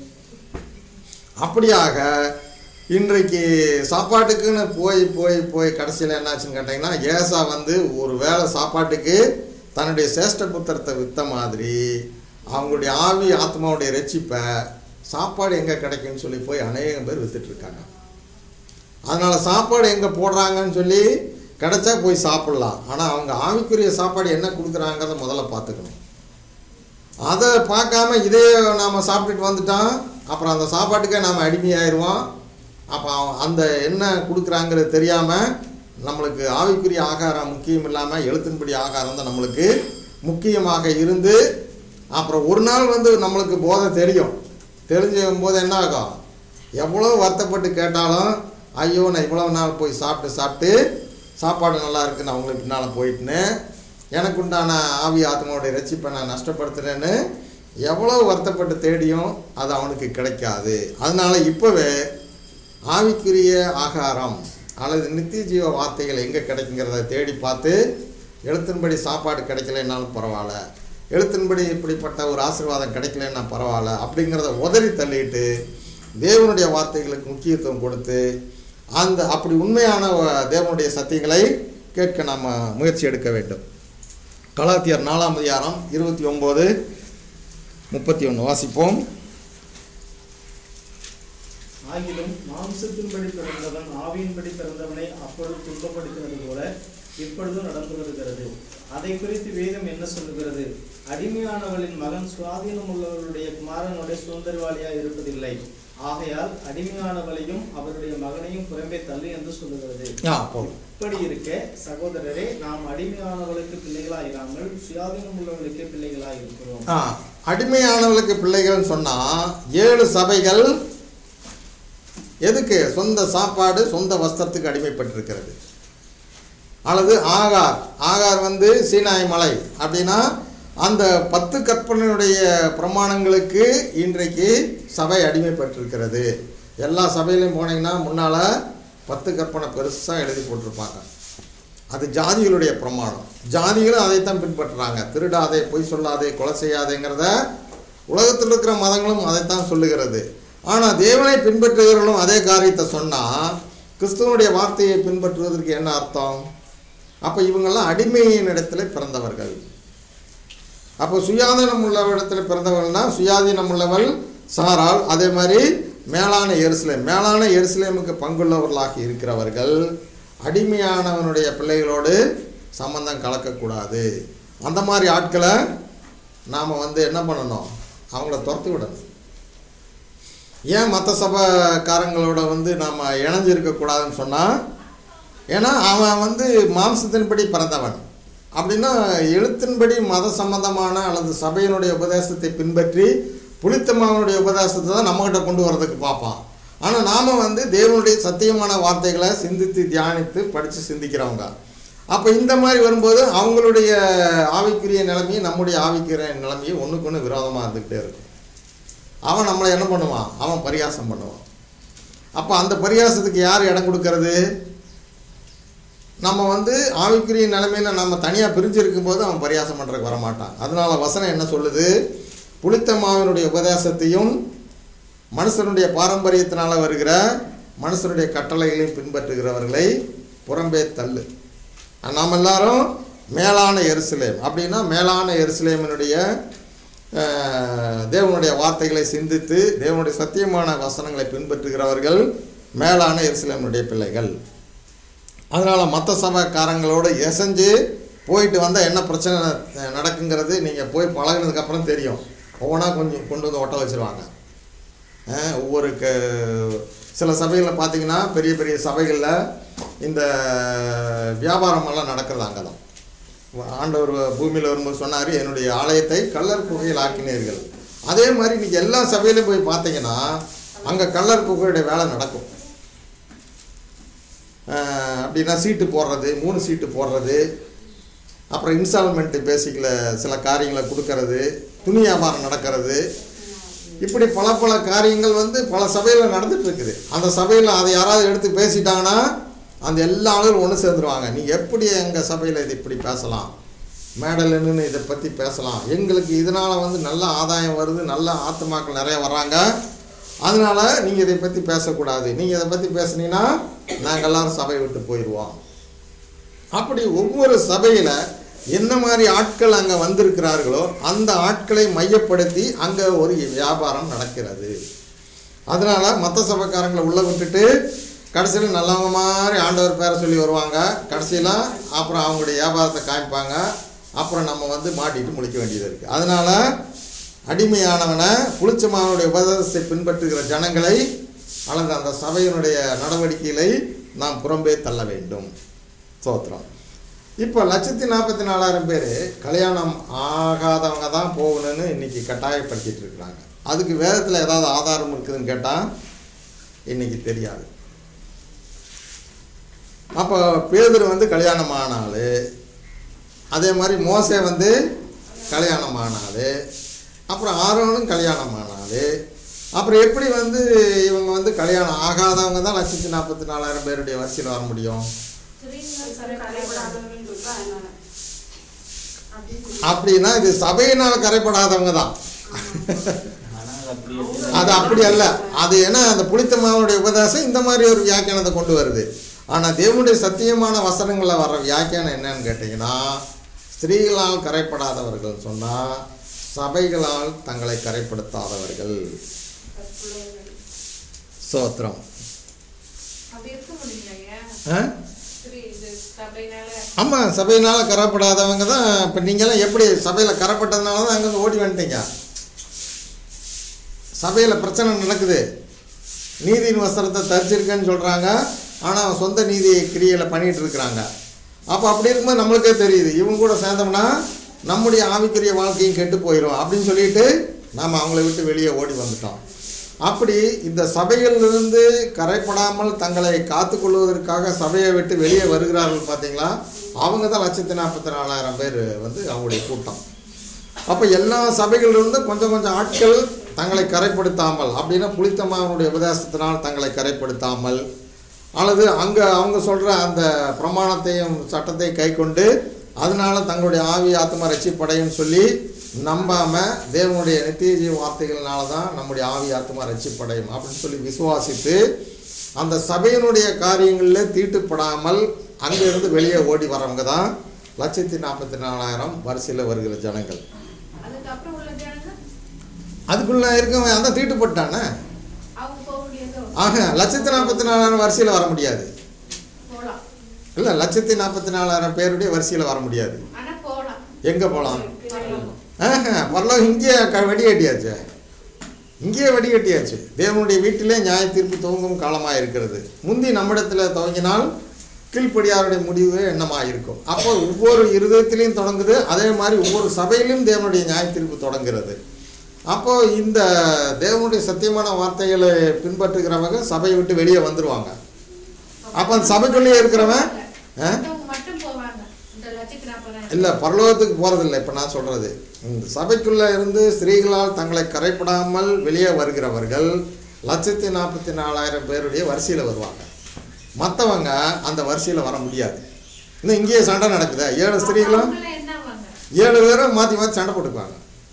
அப்படியாக இன்றைக்கு சாப்பாட்டுக்குன்னு போய் போய் போய் கடைசியில் என்னாச்சுன்னு கேட்டிங்கன்னா ஏசா வந்து ஒரு வேளை சாப்பாட்டுக்கு தன்னுடைய சேஷ்ட புத்திரத்தை விற்ற மாதிரி அவங்களுடைய ஆவி ஆத்மாவுடைய ரட்சிப்பை சாப்பாடு எங்கே கிடைக்குன்னு சொல்லி போய் அநேகம் பேர் வித்துட்டு இருக்காங்க அதனால் சாப்பாடு எங்கே போடுறாங்கன்னு சொல்லி கிடைச்சா போய் சாப்பிட்லாம் ஆனால் அவங்க ஆவிக்குரிய சாப்பாடு என்ன கொடுக்குறாங்கிறத முதல்ல பார்த்துக்கணும் அதை பார்க்காம இதே நாம் சாப்பிட்டுட்டு வந்துட்டோம் அப்புறம் அந்த சாப்பாட்டுக்கே நாம் அடிமையாயிருவோம் அப்போ அவன் அந்த என்ன கொடுக்குறாங்கிறது தெரியாமல் நம்மளுக்கு ஆவிக்குரிய ஆகாரம் முக்கியம் இல்லாமல் எழுத்தின்படி ஆகாரம் தான் நம்மளுக்கு முக்கியமாக இருந்து அப்புறம் ஒரு நாள் வந்து நம்மளுக்கு போதை தெரியும் தெரிஞ்சும் போது என்ன ஆகும் எவ்வளோ வருத்தப்பட்டு கேட்டாலும் ஐயோ நான் இவ்வளோ நாள் போய் சாப்பிட்டு சாப்பிட்டு சாப்பாடு நல்லா இருக்குன்னு அவங்களுக்கு பின்னால் போயிட்டுன்னு எனக்கு உண்டான ஆவி ஆத்மாவுடைய ரட்சிப்பை நான் நஷ்டப்படுத்துறேன்னு எவ்வளோ வருத்தப்பட்டு தேடியும் அது அவனுக்கு கிடைக்காது அதனால இப்போவே ஆவிக்குரிய ஆகாரம் அல்லது நித்திய ஜீவ வார்த்தைகள் எங்கே கிடைக்குங்கிறத தேடி பார்த்து எழுத்தின்படி சாப்பாடு கிடைக்கலைன்னாலும் பரவாயில்ல எழுத்தின்படி இப்படிப்பட்ட ஒரு ஆசீர்வாதம் கிடைக்கலன்னா பரவாயில்ல அப்படிங்கிறத உதறி தள்ளிட்டு தேவனுடைய வார்த்தைகளுக்கு முக்கியத்துவம் கொடுத்து அந்த அப்படி உண்மையான வ- தேவனுடைய சத்தியங்களை கேட்க நாம் முயற்சி எடுக்க வேண்டும் கலாத்தியர் நாலாம் அதிகாரம் இருபத்தி ஒம்பது முப்பத்தி ஒன்று வாசிப்போம் ஆகிலும் மாம்சத்தின்படி பிறந்தவன் ஆவியின்படி பிறந்தவனை அப்பொழுது துன்பப்படுத்தினது போல இப்பொழுதும் நடந்து வருகிறது அதை குறித்து வேதம் என்ன சொல்லுகிறது அடிமையானவளின் மகன் சுவாதீனம் உள்ளவருடைய குமாரனுடைய சுதந்திரவாளியாய் இருப்பதில்லை ஆகையால் அடிமையானவளையும் அவருடைய மகனையும் புறம்பே தள்ளு என்று சொல்லுகிறது ஆ போதும் இப்படி இருக்க சகோதரரே நாம் அடிமையானவளுக்கு பிள்ளைகளாயிராமல் சுயாதீனம் உள்ளவர்களுக்கு பிள்ளைகளாய் இருக்கிறோம் ஆ அடிமையானவர்களுக்கு பிள்ளைகள்னு சொன்னால் ஏழு சபைகள் எதுக்கு சொந்த சாப்பாடு சொந்த வஸ்திரத்துக்கு அடிமைப்பட்டிருக்கிறது அல்லது ஆகார் ஆகார் வந்து சீனாய் மலை அப்படின்னா அந்த பத்து கற்பனையுடைய பிரமாணங்களுக்கு இன்றைக்கு சபை அடிமைப்பட்டிருக்கிறது எல்லா சபையிலையும் போனீங்கன்னா முன்னால் பத்து கற்பனை பெருசாக எழுதி போட்டிருப்பாங்க அது ஜாதிகளுடைய பிரமாணம் ஜாதிகளும் அதைத்தான் பின்பற்றுறாங்க திருடாதே பொய் சொல்லாதே கொலை செய்யாதேங்கிறத உலகத்தில் இருக்கிற மதங்களும் அதைத்தான் சொல்லுகிறது ஆனால் தேவனை பின்பற்றுகிறவர்களும் அதே காரியத்தை சொன்னால் கிறிஸ்துவனுடைய வார்த்தையை பின்பற்றுவதற்கு என்ன அர்த்தம் அப்போ இவங்கெல்லாம் அடிமையின் இடத்துல பிறந்தவர்கள் அப்போ சுயாதீனம் உள்ள இடத்துல பிறந்தவர்கள்னா சுயாதீனம் உள்ளவள் சாராள் அதே மாதிரி மேலான எருசலேம் மேலான எருசலேமுக்கு பங்குள்ளவர்களாக இருக்கிறவர்கள் அடிமையானவனுடைய பிள்ளைகளோடு சம்பந்தம் கலக்கக்கூடாது அந்த மாதிரி ஆட்களை நாம் வந்து என்ன பண்ணணும் அவங்கள துரத்தி விடணும் ஏன் மற்ற சபைக்காரங்களோட வந்து நாம் இணைஞ்சு இருக்கக்கூடாதுன்னு சொன்னால் ஏன்னா அவன் வந்து மாம்சத்தின்படி பிறந்தவன் அப்படின்னா எழுத்தின்படி மத சம்பந்தமான அல்லது சபையினுடைய உபதேசத்தை பின்பற்றி புளித்தமாவனுடைய உபதேசத்தை தான் நம்மகிட்ட கொண்டு வரதுக்கு பார்ப்பான் ஆனால் நாம் வந்து தேவனுடைய சத்தியமான வார்த்தைகளை சிந்தித்து தியானித்து படித்து சிந்திக்கிறவங்க அப்போ இந்த மாதிரி வரும்போது அவங்களுடைய ஆவிக்குரிய நிலைமையும் நம்முடைய ஆவிக்குரிய நிலைமையும் ஒன்றுக்கு ஒன்று விரோதமாக இருந்துக்கிட்டே இருக்கும் அவன் நம்மளை என்ன பண்ணுவான் அவன் பரியாசம் பண்ணுவான் அப்போ அந்த பரியாசத்துக்கு யார் இடம் கொடுக்கறது நம்ம வந்து ஆவிக்குரிய நிலைமையில் நம்ம தனியாக பிரிஞ்சு இருக்கும்போது அவன் பரியாசம் பண்ணுறதுக்கு வரமாட்டான் அதனால வசனம் என்ன சொல்லுது புளித்த மாவினுடைய உபதேசத்தையும் மனுஷனுடைய பாரம்பரியத்தினால் வருகிற மனுஷனுடைய கட்டளைகளையும் பின்பற்றுகிறவர்களை புறம்பே தள்ளு நாம் எல்லாரும் மேலான எருசலேம் அப்படின்னா மேலான எருசலேமினுடைய அஹ், தேவனுடைய வார்த்தைகளை சிந்தித்து தேவனுடைய சத்தியமான வசனங்களை பின்பற்றுகிறவர்கள் மேலான எருசலேமினுடைய பிள்ளைகள் அதனால் மற்ற சபைக்காரங்களோடு எசைஞ்சு போயிட்டு வந்தால் என்ன பிரச்சனை அஹ், நடக்குங்கிறது நீங்கள் போய் பழகுனதுக்கப்புறம் தெரியும் ஒவ்வொன்றா கொஞ்சம் கொண்டு வந்து ஒட்ட வச்சுருவாங்க அஹ், ஒவ்வொரு க சில சபைகளில் பார்த்தீங்கன்னா பெரிய பெரிய சபைகளில் இந்த வியாபாரமெல்லாம் நடக்கிறது அங்கே தான் ஆண்டவர் பூமியில் வரும்போது சொன்னார் என்னுடைய ஆலயத்தை கல்லர் குகையில் ஆக்கினீர்கள் அதே மாதிரி இன்னைக்கு எல்லா சபையிலையும் போய் பார்த்தீங்கன்னா அங்கே கல்லர் குகையுடைய வேலை நடக்கும் அஹ் அப்படின்னா சீட்டு போடுறது மூணு சீட்டு போடுறது அப்புறம் இன்ஸ்டால்மெண்ட் பேசிக்கில் சில காரியங்களை கொடுக்கறது துணி வியாபாரம் நடக்கிறது இப்படி பல பல காரியங்கள் வந்து பல சபையில் நடந்துட்டு இருக்குது அந்த சபையில் அதை யாராவது எடுத்து பேசிட்டாங்கன்னா அந்த எல்லா ஆளுகளும் ஒன்று சேர்ந்துருவாங்க நீ எப்படி எங்கள் சபையில் இது இப்படி பேசலாம் மேடல் நின்று இதை பற்றி பேசலாம் எங்களுக்கு இதனால் வந்து நல்ல ஆதாயம் வருது நல்ல ஆத்துமாக்கள் நிறைய வர்றாங்க அதனால நீங்கள் இதை பற்றி பேசக்கூடாது நீங்கள் இதை பற்றி பேசுனீங்கன்னா நாங்கள் எல்லாரும் சபையை விட்டு போயிடுவோம் அப்படி ஒவ்வொரு சபையில் என்ன மாதிரி ஆட்கள் அங்கே வந்திருக்கிறார்களோ அந்த ஆட்களை மையப்படுத்தி அங்கே ஒரு வியாபாரம் நடக்கிறது அதனால மற்ற சபைக்காரங்களை உள்ள விட்டுட்டு கடைசியில் நல்லவங்க மாதிரி ஆண்டவர் பேரை சொல்லி வருவாங்க கடைசியில் அப்புறம் அவங்களுடைய வியாபாரத்தை காமிப்பாங்க அப்புறம் நம்ம வந்து மாட்டிட்டு முடிக்க வேண்டியது இருக்குது அதனால அடிமையானவனை புளிச்சமாவனுடைய உபதேசத்தை பின்பற்றுகிற ஜனங்களை அல்லது அந்த சபையினுடைய நடவடிக்கைகளை நாம் புறம்பே தள்ள வேண்டும் சோத்திரம் இப்போ லட்சத்தி நாற்பத்தி நாலாயிரம் பேர் கல்யாணம் ஆகாதவங்க தான் போகணும்னு இன்னைக்கு கட்டாயப்படுத்திட்டு இருக்கிறாங்க அதுக்கு வேதத்தில் ஏதாவது ஆதாரம் இருக்குதுன்னு கேட்டால் இன்னைக்கு தெரியாது அப்போ பேதர் வந்து கல்யாணம் ஆனாள் அதே மாதிரி மோசே வந்து கல்யாணம் ஆனாள் அப்புறம் ஆரோனும் கல்யாணம் ஆனாள் அப்புறம் எப்படி வந்து இவங்க வந்து கல்யாணம் ஆகாதவங்க தான் லட்சத்தி நாற்பத்தி நாலாயிரம் பேருடைய வரிசையில் வர முடியும் கரைபடாதவர்கள் சொல்றா அதனால அப்படின்னு அப்படின்னா இது சபையினால் கரைப்படாதவங்க தான் ஆனால் அப்படி இருக்கு. அது அப்படி அல்ல அது ஏன்னா அந்த புளித்த மாவுடைய உபதேசம் இந்த மாதிரி ஒரு வியாக்கியானத்தை கொண்டு வருது ஆனால் தேவனுடைய சத்தியமான வசனங்களில் வர்ற வியாக்கியானம் என்னன்னு கேட்டிங்கன்னா ஸ்திரீகளால் கரைப்படாதவர்கள் சொன்னால் சபைகளால் தங்களை கரைப்படுத்தாதவர்கள் கற்புடையவர்கள். சோத்திரம் அப்படி இருக்க முடியலையா ஆ சரி இது சபைனால ஆமாம் சபையினால் கரைப்படாதவங்க தான் இப்போ நீங்களாம் எப்படி சபையில் கரைப்பட்டதுனால தான் அங்கேருந்து ஓடி வந்துட்டீங்க சபையில் பிரச்சனை நடக்குது நீதியின் வஸ்திரத்தை தரிச்சிருக்கேன்னு சொல்கிறாங்க ஆனால் சொந்த நீதி கிரியையில் பண்ணிகிட்டு இருக்கிறாங்க அப்போ அப்படி இருக்கும்போது நம்மளுக்கே தெரியுது இவங்க கூட சேர்ந்தோம்னா நம்முடைய ஆவிக்குரிய வாழ்க்கையும் கெட்டு போயிடும் அப்படின்னு சொல்லிட்டு நாம் அவங்கள விட்டு வெளியே ஓடி வந்துட்டோம் அப்படி இந்த சபைகளிலிருந்து கரைப்படாமல் தங்களை காத்துக்கொள்வதற்காக சபையை விட்டு வெளியே வருகிறார்கள் பார்த்தீங்களா அவங்க தான் லட்சத்தி நாற்பத்தி நாலாயிரம் பேர் வந்து அவங்களுடைய கூட்டம் அப்போ எல்லா சபைகளிலிருந்து கொஞ்சம் கொஞ்சம் ஆட்கள் தங்களை கரைப்படுத்தாமல் அப்படின்னா புளித்தமாவனுடைய உபதேசத்தினால் தங்களை கரைப்படுத்தாமல் அல்லது அங்கே அவங்க சொல்கிற அந்த பிரமாணத்தையும் சட்டத்தை கை கொண்டு அதனால தங்களுடைய ஆவி ஆத்மா ரட்சிப்படையும் சொல்லி நம்பாம தேவனுடைய நித்திய ஜீவ வார்த்தைகள்னால தான் நம்முடைய ஆவி ஆத்மா ரட்சிப்படையும் அப்படின்னு சொல்லி விசுவாசித்து அந்த சபையினுடைய காரியங்களில் தீட்டுப்படாமல் அங்கிருந்து வெளியே ஓடி வரவங்க தான் லட்சத்தி நாற்பத்தி நாலாயிரம் வரிசையில் வருகிற ஜனங்கள் அதுக்கப்புறம் உள்ள ஜனங்க அதுக்குள்ள இருக்கவன் அதான் தீட்டுப்பட்டானே அவங்க போக முடியாதோ ஆக லட்சத்தி நாற்பத்தி நாலாயிரம் வரிசையில் வர முடியாது போலாம் இல்லை லட்சத்தி நாற்பத்தி நாலாயிரம் பேருடைய வரிசையில் வர முடியாது ஆனா போலாம் எங்கே போகலாம் வரலாம். ஆஹா பரலோகம் இங்கேயே க வெடி கட்டியாச்சு இங்கேயே வெடி கட்டியாச்சு தேவனுடைய வீட்டிலே நியாய தீர்ப்பு துவங்கும் காலமாக இருக்கிறது முந்தி நம்மிடத்தில் துவங்கினால் கீழ்ப்படியாருடைய முடிவு என்னமாக இருக்கும் அப்போ ஒவ்வொரு இருதயத்திலையும் தொடங்குது அதே மாதிரி ஒவ்வொரு சபையிலும் தேவனுடைய நியாய தீர்ப்பு தொடங்குகிறது அப்போ இந்த தேவனுடைய சத்தியமான வார்த்தைகளை பின்பற்றுகிறவங்க சபையை விட்டு வெளியே வந்துருவாங்க அப்போ அந்த சபைக்குள்ளேயே இருக்கிறவன் ஆ? மத்தவங்க மட்டும் போவாங்க இந்த லட்சத்தி நாற்பதாயிரம் இல்லை பரலோகத்துக்கு போகிறதில்ல இப்போ நான் சொல்கிறது இந்த சபைக்குள்ளே இருந்து ஸ்திரீகளால் தங்களை கரைப்படாமல் வெளியே வருகிறவர்கள் லட்சத்தி நாற்பத்தி நாலாயிரம் பேருடைய வரிசையில் வருவாங்க மற்றவங்க அந்த வரிசையில் வர முடியாது இன்னும் இங்கேயே சண்டை நடக்குதா ஏழு ஸ்திரீகளும் அவங்கள என்னவாங்க ஏழு பேரும் மாற்றி மாற்றி சண்டை போட்டுக்குவாங்க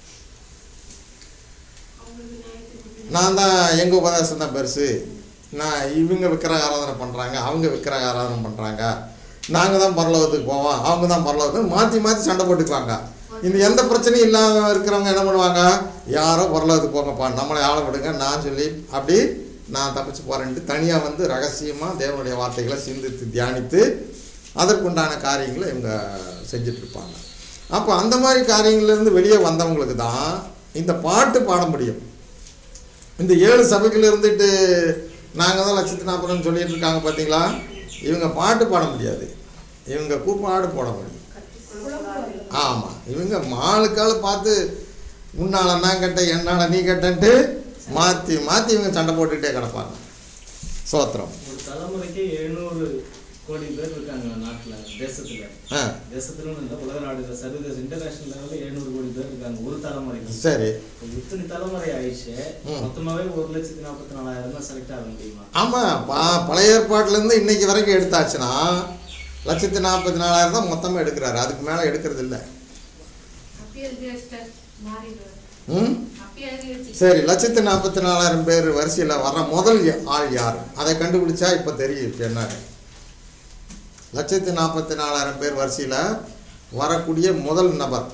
அவங்களுக்கு நியாயத்துக்கு நான் தான் எங்கள் உபதேசம் தான் பெருசு நான் இவங்க விக்கிரக ஆராதனை பண்ணுறாங்க அவங்க விக்கிரக ஆராதனை பண்ணுறாங்க நாங்கள் தான் பரலோகத்துக்கு போவோம் அவங்க தான் பரலோகத்துக்கு மாற்றி மாற்றி சண்டை போட்டுக்குவாங்க இந்த எந்த பிரச்சனையும் இல்லாமல் இருக்கிறவங்க என்ன பண்ணுவாங்க யாரோ பரலோகத்துக்கு போங்கப்பா நம்மளை ஆள விடுங்க நான் சொல்லி அப்படி நான் தப்பிச்சு போகிறேன்ட்டு தனியாக வந்து ரகசியமாக தேவனுடைய வார்த்தைகளை சிந்தித்து தியானித்து அதற்குண்டான காரியங்களை இவங்க செஞ்சுட்டு இருப்பாங்க அப்போ அந்த மாதிரி காரியங்கள்லேருந்து வெளியே வந்தவங்களுக்கு தான் இந்த பாட்டு பாட முடியும் இந்த ஏழு சபைகள் இருந்துட்டு நாங்கள் தான் லட்சத்தி நாற்பதுன்னு சொல்லிட்டு இருக்காங்க பார்த்தீங்களா இவங்க பாட்டு பாட முடியாது இவங்க கூப்பாடு போட முடியும் ஆமாம் இவங்க மாளுக்கால் பார்த்து முன்னால நான் கட்ட என்னால நீ கட்டன்ட்டு மாற்றி மாற்றி இவங்க சண்டை போட்டுக்கிட்டே கிடப்பாங்க சோத்திரம் ஒரு தலைமுறைக்கு எழுநூறு கோடி பேர் இருக்காங்க நாட்டுல தேசத்துல ஆ தேசத்துல இல்ல உலக நாடுகள் சர்வதேச இன்டர்நேஷனல் லெவல்ல எழுநூறு கோடி பேர் இருக்காங்க ஒரு தலைமுறைக்கு சரி இப்ப இத்தனை தலைமுறை ஆயிடுச்சு ம். மொத்தமாவே ஒரு லட்சத்தி நாற்பத்தி நாலாயிரம் தான் செலக்ட் ஆக முடியுமா ஆமாம் பா பழைய ஏற்பாட்டிலேருந்து இன்னைக்கு வரைக்கும் எடுத்தாச்சுன்னா லட்சத்தி நாற்பத்தி நாலாயிரம் தான் மொத்தமாக எடுக்கிறாரு அதுக்கு மேலே எடுக்கிறது இல்லை அப்பயே எழுதி வச்சிட்டார் மாறிடுவார் ம் அப்பயே எழுதி வச்சு சரி லட்சத்தி நாற்பத்தி நாலாயிரம் பேர் வரிசையில் வர்ற முதல் யா- ஆள் யார் அதை கண்டுபிடிச்சா இப்போ தெரியும் இப்போ என்னன்னு லட்சத்தி நாற்பத்தி நாலாயிரம் பேர் வரிசையில் வரக்கூடிய முதல் நபர்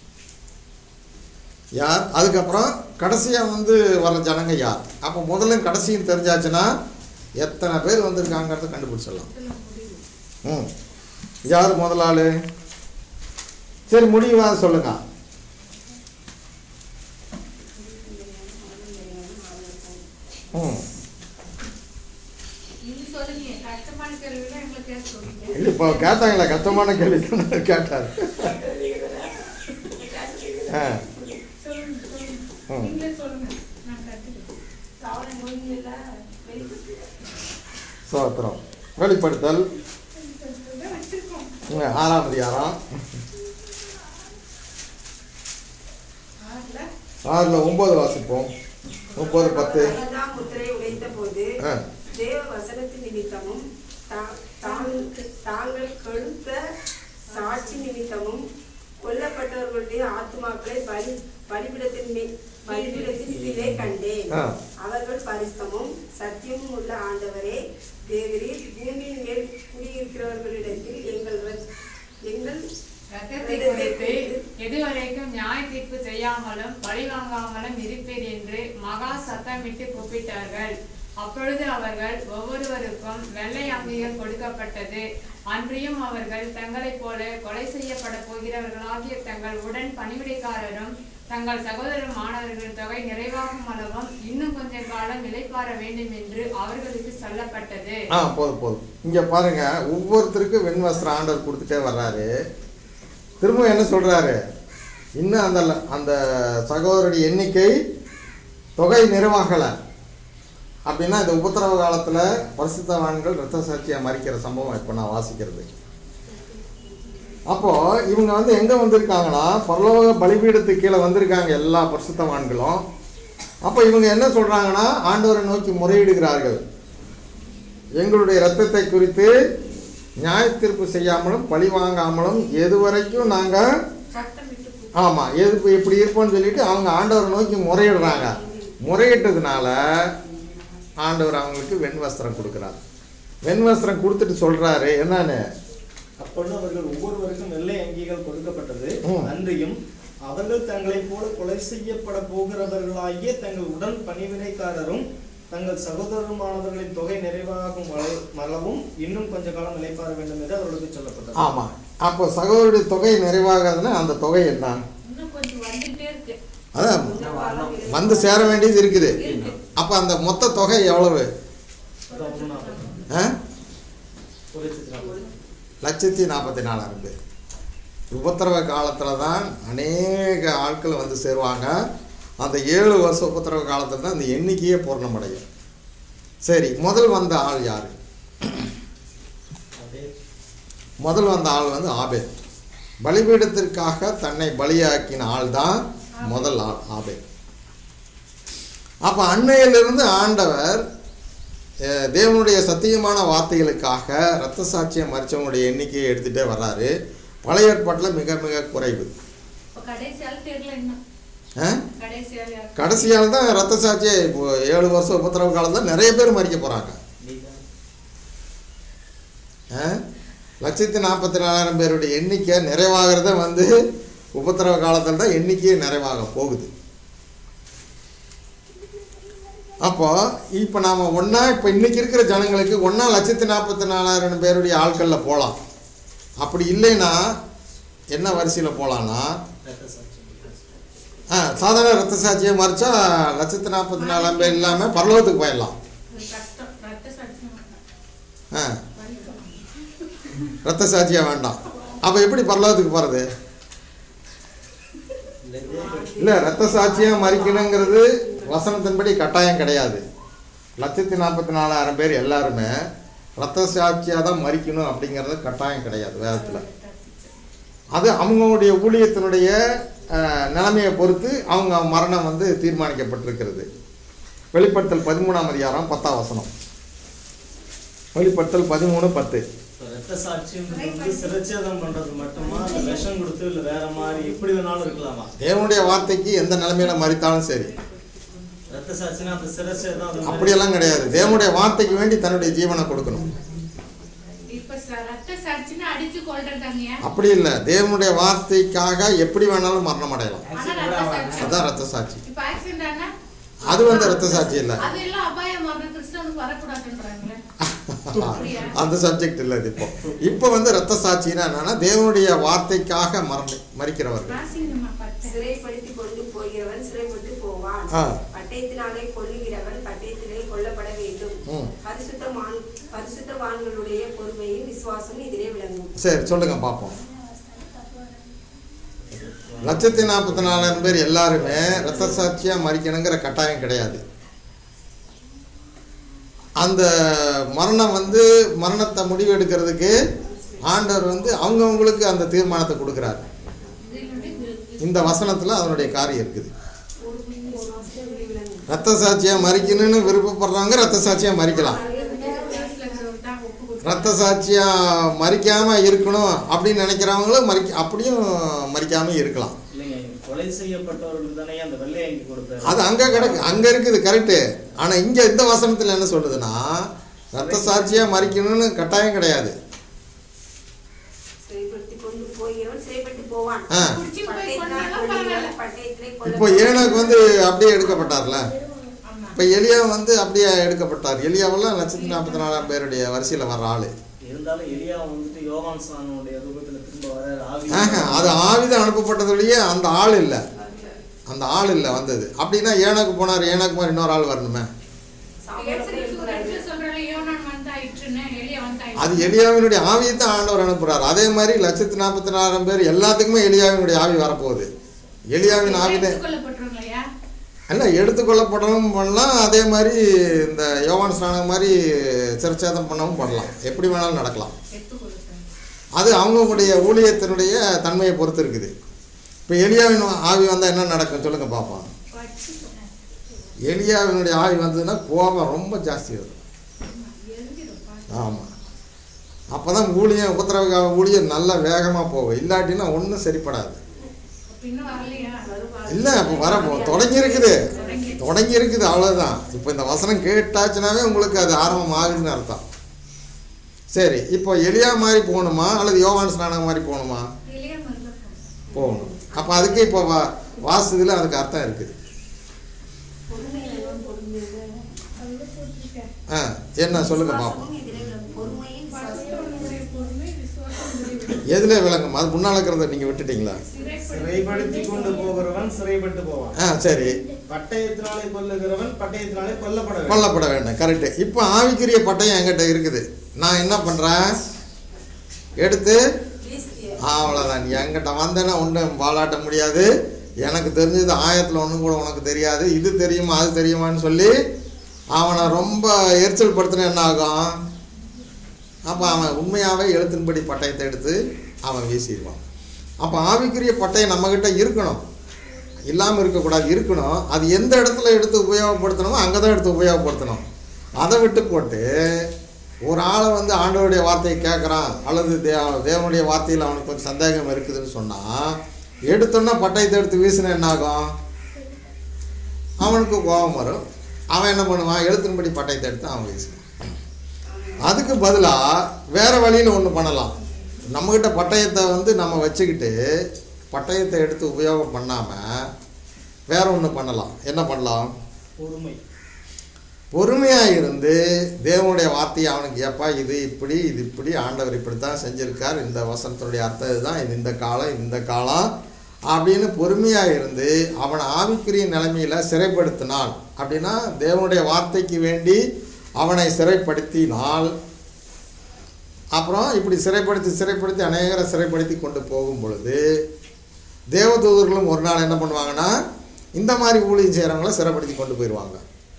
யார் அதுக்கப்புறம் கடைசியாக வந்து வர ஜனங்க யார் அப்போ முதலும் கடைசியும் தெரிஞ்சாச்சுன்னா எத்தனை பேர் வந்திருக்காங்கிறத கண்டுபிடிச்சிடலாம் இதெல்லாம் முடிவு ம் யார் முதல் ஆள் சரி முடிவா சொல்லுங்க ம் நீங்க சொல்லுங்க கஷ்டமான கேள்வியில எங்களை கேட்க சொல்லுங்க இல்லை இப்போ கேட்டாங்களா கஷ்டமான கேள்வி கேட்டார் ஆ சொல்லுங்க சொல்லுங்க ம். நீங்களே சொல்லுங்க நான் கத்துக்கிறேன் சாவரம் கோயில்ல வெளி சோத்திரம் வெளிப்படுத்தல் வச்சிருக்கோம் ம், ஆறாம் அதிகாரம் ஆறுல ஆறில் ஒம்பது வாசிப்போம் முப்பது பத்து அவர்தான் முத்திரை உடைத்த போது ஆ தேவ வசனத்தின் நிமித்தமும் தா- தாங்க- தாங்கள் கழுத்த சாட்சி நிமித்தமும் கொல்லப்பட்டவர்களுடைய ஆத்துமாக்களை பலி பலிபிடத்தின் மே- பலிபீடத்தின் கீழே கண்டேன் ஆ. அவர்கள் பரிசுத்தமும் சத்தியமும் உள்ள ஆண்டவரே தேவரீர் பூமியின் மேல் குடியிருக்கிறவர்களிடத்தில் எங்கள் ர- எங்கள் ரத்தத்தை குறித்து எதுவரைக்கும் நியாய தீர்ப்பு செய்யாமலும் பழி வாங்காமலும் இருப்பீர் என்று மகா சத்தமிட்டு கூப்பிட்டார்கள் அப்பொழுது அவர்கள் ஒவ்வொருவருக்கும் வெள்ளை அங்கிகள் கொடுக்கப்பட்டது அன்றியும் அவர்கள் தங்களைப் போல கொலை செய்யப்பட போகிறவர்களாகிய தங்கள் உடன் பணிவிடைக்காரரும் தங்கள் சகோதரர் மாணவர்கள் தொகை நிறைவாகும் அளவும் இன்னும் கொஞ்ச காலம் இளைப்பாற வேண்டும் என்று அவர்களுக்கு சொல்லப்பட்டது ஆ போதும் போதும் இங்கே பாருங்க ஒவ்வொருத்தருக்கும் வெண் வஸ்திரம் ஆண்டவர் கொடுத்துட்டே வர்றாரு திரும்ப என்ன சொல்றாரு இன்னும் அந்த அந்த சகோதரருடைய எண்ணிக்கை தொகை நிறைவாகலை அப்படின்னா இந்த உபத்திரவ காலத்தில் பரிசுத்தவான்கள் இரத்த சாட்சியாக மறிக்கிற சம்பவம் இப்போ நான் வாசிக்கிறது அப்போ இவங்க வந்து எங்க வந்திருக்காங்கன்னா பரலோக பலிபீடத்துக்கு கீழே வந்திருக்காங்க எல்லா பரிசுத்தவான்களும் அப்போ இவங்க என்ன சொல்றாங்கன்னா ஆண்டவரை நோக்கி முறையிடுகிறார்கள் எங்களுடைய இரத்தத்தை குறித்து நியாய தீர்ப்பு செய்யாமலும் பழி வாங்காமலும் எது வரைக்கும் நாங்கள் சட்டம் விட்டு போ. ஆமாம் எது இப்ப இப்படி இருப்போம்னு சொல்லிட்டு அவங்க ஆண்டவரை நோக்கி முறையிடுறாங்க முறையிட்டதுனால ஆண்டவர் அவங்களுக்கு வெண் வஸ்திரம் கொடுக்குறார் வெண் வஸ்திரம் கொடுத்துட்டு சொல்றாரு என்னன்னு அப்பொழுது அவர்கள் ஒவ்வொருவருக்கும் வெள்ளை அங்கிகள் கொடுக்கப்பட்டது ம். அன்றியும் அவர்கள் தங்களைப் போல கொலை செய்யப்பட போகிறவர்களாகிய தங்கள் உடன் பணிவினைக்காரரும் தங்கள் சகோதரருமானவர்களின் தொகை நிறைவாகும் வரை- அளவும் இன்னும் கொஞ்ச காலம் நிலைப்பாற வேண்டும் என்று அவர்களுக்கு சொல்லப்பட்டது ஆமா அப்போ சகோதரருடைய தொகை நிறைவாகாதுன்னா அந்த தொகை என்ன இன்னும் கொஞ்சம் வந்துட்டே இருக்கு அதான் வந்து சேர வேண்டியது இருக்குது இருக்கு அப்போ அந்த மொத்த தொகை எவ்வளவு அதான் மூணாவது. ஆ? ஒரு லட்சத்தி நாற்பது. லட்சத்தி நாற்பத்தி நாலாயிரம் பேர் உபத்திரவ காலத்தில் தான் அநேக ஆட்கள் வந்து சேருவாங்க அந்த ஏழு வருஷம் உபத்திரவ காலத்தில் தான் அந்த எண்ணிக்கையே பூர்ணமடையும் சரி முதல் வந்த ஆள் யார் அதே முதல் வந்த ஆள் வந்து ஆபேல் பலிபீடத்திற்காக தன்னை பலியாக்கின ஆள் தான் முதல் ஆள் ஆபேல் அப்போ அண்மையிலிருந்து ஆண்டவர் அஹ், தேவனுடைய சத்தியமான வார்த்தைகளுக்காக இரத்த சாட்சியம் மறிச்சவங்களுடைய எண்ணிக்கையை எடுத்துகிட்டே வர்றாரு பழைய ஏற்பாட்டில் மிக மிக குறைவு இப்ப கடைசியால தெரியல இன்னும் ஆ? கடைசியால யாரு? கடைசியால் தான் இரத்த சாட்சியை இப்போ ஏழு வருஷம் உபத்திரவ காலம் தான் நிறைய பேர் மறிக்க போகிறாங்க லட்சத்தி நாற்பத்தி நாலாயிரம் பேருடைய எண்ணிக்கை நிறைவாகிறத வந்து உபத்திரவ காலத்தில் தான் எண்ணிக்கையே நிறைவாக போகுது அப்போ இப்போ நாம் ஒன்றா இப்போ இன்னைக்கு இருக்கிற ஜனங்களுக்கு ஒன்றா லட்சத்தி நாற்பத்தி நாலாயிரம் பேருடைய ஆட்களில் போகலாம் அப்படி இல்லைன்னா என்ன வரிசையில் போகலான்னா ரத்த சாட்சி. ஆ சாதாரண ரத்த சாட்சியை மறிச்சா லட்சத்தி நாற்பத்தி நாலாம் பேர் இல்லாமல் பரலோகத்துக்கு போயிடலாம் அது கஷ்டம் ரத்த சாட்சியம் வேண்டாம். ஆ வலிக்கும். ரத்த சாட்சியாக வேண்டாம் அப்போ எப்படி பரலோகத்துக்கு போகிறது இல்லை ரத்த சாட்சியாக மறிக்கணுங்கிறது வசனத்தின்படி கட்டாயம் கிடையாது லட்சத்தி நாற்பத்தி நாலாயிரம் பேர் எல்லாருமே ரத்த சாட்சியாக தான் மறிக்கணும் அப்படிங்கிறது கட்டாயம் கிடையாது வேதத்தில் அது அவங்களுடைய ஊழியத்தினுடைய அஹ், நிலைமையை பொறுத்து அவங்க மரணம் வந்து தீர்மானிக்கப்பட்டிருக்கிறது வெளிப்படுத்தல் பதிமூணாம் அதிகாரம் பத்தாம் வசனம் வெளிப்படுத்தல் பதிமூணு பத்து இப்ப ரத்த சாட்சின்றது வந்து சிரச்சேதம் பண்றது மட்டுமா இல்ல விஷம் கொடுத்து இல்ல வேற மாதிரி எப்படி வேணாலும் இருக்கலாமா தேவனுடைய வார்த்தைக்கு எந்த நிலைமையில மறித்தாலும் சரி ரத்த சாட்சினா அந்த சிரச்சேதம் அது மாதிரி அப்படியெல்லாம் கிடையாது தேவனுடைய வார்த்தைக்கு வேண்டி தன்னுடைய ஜீவனை கொடுக்கணும் இப்ப ச- ரத்த சாட்சின்னா அடிச்சு கொள்றதாங்கய்யா அப்படி இல்லை தேவனுடைய வார்த்தைக்காக எப்படி வேணாலும் மரணம் அடையலாம் ஆனா ரத்த சாட்சி அதான் ரத்த சாட்சி இப்ப ஆக்சிடென்ட் ஆனா அது வந்து ரத்த சாட்சி இல்லை அது எல்லாம் அபாயம் மரணம் கிறிஸ்தவனுக்கு வரக்கூடாதுன்றாங்களே அப்படியா? அந்த சப்ஜெக்ட் இல்லை இது இப்போ இப்போ வந்து ரத்த சாட்சின்னா என்னன்னா தேவனுடைய வார்த்தைக்காக மரண மறிக்கிறவர்கள் வாசிங்கம்மா பார்த்தேன் சிறைப்படுத்தி கொண்டு போகிறவன் சிறைப்பட்டு போவான் ஆ. பட்டயத்தினாலே கொல்லுகிறவன் பட்டயத்திலே கொல்லப்பட வேண்டும் ம். பரிசுத்தவான் பரிசுத்தவான்களுடைய பொறுமையும் விசுவாசமும் இதிலே விளங்கும் சரி சொல்லுங்க பார்ப்போம் லட்சத்தி நாற்பத்தி நாலாயிரம் பேர் எல்லாருமே ரத்த சாட்சியா மறிக்கணுங்கிற கட்டாயம் கிடையாது அந்த மரணம் வந்து மரணத்தை முடிவு எடுக்கிறதுக்கு ஆண்டவர் வந்து அவங்கவங்களுக்கு அந்த தீர்மானத்தை கொடுக்குறாரு இதனுடைய வி- இந்த வசனத்தில் அதனுடைய காரியம் இருக்குது விசுவாசம் இதிலே விளங்கும் ரத்த சாட்சியா மறிக்கணும்னு விருப்பப்படுறவங்க ரத்த சாட்சியா மறிக்கலாம் கிளாஸ்ல தான் ஒப்பு கொடுத்தாங்க. ரத்த சாட்சியா மறிக்காம இருக்கணும் அப்படின்னு நினைக்கிறவங்களும் மறிக்க அப்படியும் மறிக்காம இருக்கலாம் இல்லைங்க கொலை செய்யப்பட்டவர்களுக்கு தானே அந்த வெள்ளை அங்கி கொடுத்தாரு அது அங்க கிடக்கு அங்க இருக்குது கரெக்டு ஆனா இங்க இந்த வசனத்துல என்ன சொல்லுதுன்னா ரத்த சாட்சியா மறிக்கணும்னு கட்டாயம் கிடையாது சிறைப்படுத்தி கொண்டு போகிறவன் சிறைப்பட்டு போவான் ஆ. குடிச்சு போய் பட்டயத்தினால் கொண்டாலும் பரவாயில்ல. கொல்லுகிறவன் பட்டயத்திலே இப்போ கொல்லப்பட ஏனோக்கு வந்து அப்படியே எடுக்கப்பட்டார்ல ஆமா இப்போ எலியா வந்து அப்படியே எடுக்கப்பட்டார் எலியாவெல்லாம் லட்சத்தி நாற்பத்தி நாலாம் பேருடைய வரிசையில் வர்ற ஆளு இருந்தாலும் எலியா வந்துட்டு யோகான் சானுடைய ரூபத்துல திரும்ப வர ஆவி ஆஹா, அது ஆவிதான் அனுப்பப்பட்டதுலயே அந்த ஆள் இல்லை அந்த ஆள் இல்லை வந்தது அப்படின்னா ஏனோக்கு போனார் ஏனோக்கு மாதிரி இன்னொரு ஆள் வரணுமே எக்ஸல் சூரத்துல சொல்றாங்க யோனான் வந்தாயிற்றுன்னு எலியா வந்தாயிற்று அது எலியாவினுடைய ஆவியை தான் ஆண்டவர் அனுப்புறாரு அதே மாதிரி லட்சத்தி நாற்பத்தி நாலாயிரம் பேர் எல்லாத்துக்குமே எலியாவினுடைய ஆவி வரப்போகுது எலியாவின் ஆவிலே எடுத்துக்கொள்ளப்பட்டிருக்கலையா அல்ல எடுத்துக்கொள்ளப்படவும் பண்ணலாம் அதே மாதிரி இந்த யோவான் ஸ்நானம் மாதிரி சிரச்சேதம் பண்ணவும் பண்ணலாம் எப்படி வேணாலும் நடக்கலாம் எடுத்துக்கொள்ளப்பட்டேன் அது அவங்களுடைய ஊழியத்தினுடைய தன்மையை பொறுத்து இருக்குது இப்போ எலியாவின் ஆவி வந்தால் என்ன நடக்கும் சொல்லுங்க பார்ப்போம் எலியாவினுடைய ஆவி வந்ததுன்னா கோபம் ரொம்ப ஜாஸ்தி வரும் ஆமாம் அப்போ தான் ஊழியம் உபத்திரவ ஊழியம் நல்லா வேகமாக போகும் இல்லாட்டினா ஒன்றும் சரிப்படாது இன்னும் வரலையா இல்லை அப்போ வர தொடங்கி இருக்குது தொடங்கி இருக்குது அவ்வளோதான் இப்போ இந்த வசனம் கேட்டாச்சுனாவே உங்களுக்கு அது ஆரம்பம் ஆகுதுன்னு அர்த்தம் சரி இப்போ எலியா மாதிரி போகணுமா அல்லது யோவான் ஸ்நானம் மாதிரி போகணுமா வெளியே மறந்து போகணும். போகணும் அப்போ அதுக்கு இப்போ வா வாசுதில் அதுக்கு அர்த்தம் இருக்குது ஆ என்ன சொல்லுங்க பார்ப்போம் பொறுமையும் பரிசுத்தவான்களுடைய பொறுமை, விசுவாசம் முடிவு. எதில் விளங்கும் அது முன்னால் இருக்கிறத நீங்கள் விட்டுட்டீங்களா சிறைப்படுத்தி கொண்டு போகிறவன் சிறைப்பட்டு போவான் ஆ சரி பட்டயத்தினாலே கொல்லுகிறவன் பட்டயத்தினாலே கொல்லப்பட வேண்டும் கொல்லப்பட வேண்டும் கரெக்டு இப்போ ஆவிக்குரிய பட்டயம் என்கிட்ட இருக்குது நான் என்ன பண்ணுறேன் எடுத்து வீசிய அவ்வளோதான் நீ என்கிட்ட வந்தேன்னா ஒன்றும் வாலாட்ட முடியாது எனக்கு தெரிஞ்சது ஆயத்தில் ஒன்றும் கூட உனக்கு தெரியாது இது தெரியுமா அது தெரியுமான்னு சொல்லி அவனை ரொம்ப எரிச்சல் படுத்தின என்ன ஆகும் அப்போ அவன் உண்மையாகவே எழுத்தின்படி பட்டயத்தை எடுத்து அவன் வீசிடுவான் அப்போ ஆவிக்குரிய பட்டயம் நம்மக்கிட்ட இருக்கணும் இல்லாமல் இருக்கக்கூடாது இருக்கணும் அது எந்த இடத்துல எடுத்து உபயோகப்படுத்தணுமோ அங்கே தான் எடுத்து உபயோகப்படுத்தணும் அதை விட்டு போட்டு ஒரு ஆளை வந்து ஆண்டவருடைய வார்த்தையை கேட்குறான் அல்லது தே தேவனுடைய வார்த்தையில் அவனுக்கு கொஞ்சம் சந்தேகம் இருக்குதுன்னு சொன்னால் எடுத்தோன்னா பட்டயத்தை எடுத்து வீசினா என்ன ஆகும் அவனுக்கு கோபம் வரும் அவன் என்ன பண்ணுவான் எழுத்தின்படி பட்டயத்தை எடுத்து அவன் வீசுவான் அதுக்கு பதிலாக வேற வழியில் ஒன்று பண்ணலாம் நம்மக்கிட்ட பட்டயத்தை வந்து நம்ம வச்சுக்கிட்டு பட்டயத்தை எடுத்து உபயோகம் பண்ணாமல் வேற ஒன்று பண்ணலாம் என்ன பண்ணலாம் பொறுமை பொறுமையாக இருந்து தேவனுடைய வார்த்தையை அவனுக்கு ஏப்பா இது இப்படி இது இப்படி ஆண்டவர் இப்படி தான் செஞ்சிருக்கார் இந்த வசனத்தினுடைய அர்த்தம் இதுதான் இது இந்த காலம் இந்த காலம் அப்படின்னு பொறுமையாக இருந்து அவனை ஆவிக்குரிய நிலைமையில் சிறைப்படுத்தினான் அப்படின்னா தேவனுடைய வார்த்தைக்கு வேண்டி அவனை சிறைப்படுத்தினால் அப்புறம் இப்படி சிறைப்படுத்தி சிறைப்படுத்தி அநேகரை சிறைப்படுத்தி கொண்டு போகும் பொழுது தேவதூதர்களும் ஒரு நாள் என்ன பண்ணுவாங்கன்னா இந்த மாதிரி ஊழியம் செய்கிறவங்கள சிறைப்படுத்தி கொண்டு போயிடுவாங்க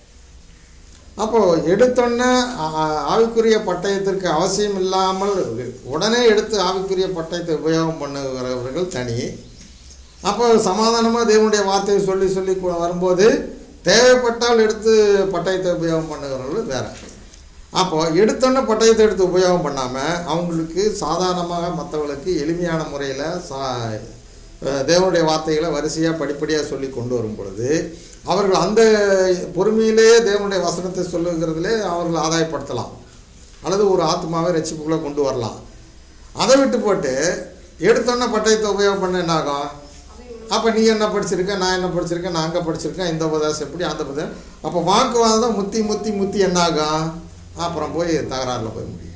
அப்போது எடுத்தோன்னே ஆ- ஆ- ஆவிக்குரிய பட்டயத்திற்கு அவசியம் இல்லாமல் உடனே எடுத்து ஆவிக்குரிய பட்டயத்தை உபயோகம் பண்ணுகிறவர்கள் தனி அப்போ சமாதானமாக தேவனுடைய வார்த்தையை சொல்லி சொல்லி கொ- வரும்போது தேவைப்பட்டால் எடுத்து பட்டயத்தை உபயோகம் பண்ணுகிறவர்கள் வேற அப்போ எடுத்தோன்னே பட்டயத்தை எடுத்து உபயோகம் பண்ணாமல் அவங்களுக்கு சாதாரணமாக மற்றவங்களுக்கு எளிமையான முறையில் சா அஹ் தேவனுடைய வார்த்தைகளை வரிசையாக படிப்படியாக சொல்லி கொண்டு வரும் பொழுது அவர்கள் அந்த பொறுமையிலேயே தேவனுடைய வசனத்தை சொல்லுகிறதுலே அவர்கள் ஆதாயப்படுத்தலாம் அல்லது ஒரு ஆத்மாவை ரட்சிப்புக்குள்ளே கொண்டு வரலாம் அதை விட்டு போட்டு எடுத்தோன்னே பட்டயத்தை உபயோகம் பண்ண என்ன ஆகும் அப்போ நீ என்ன படிச்சிருக்க நான் என்ன படிச்சிருக்கேன் நான் அங்கே படிச்சிருக்கேன் இந்த உபதேசம் எப்படி அந்த உபதேசம் அப்போ வாக்குவாதம் முத்தி முத்தி முத்தி என்ன ஆகும் அப்புறம் போய் தகராறில் போய் முடியும்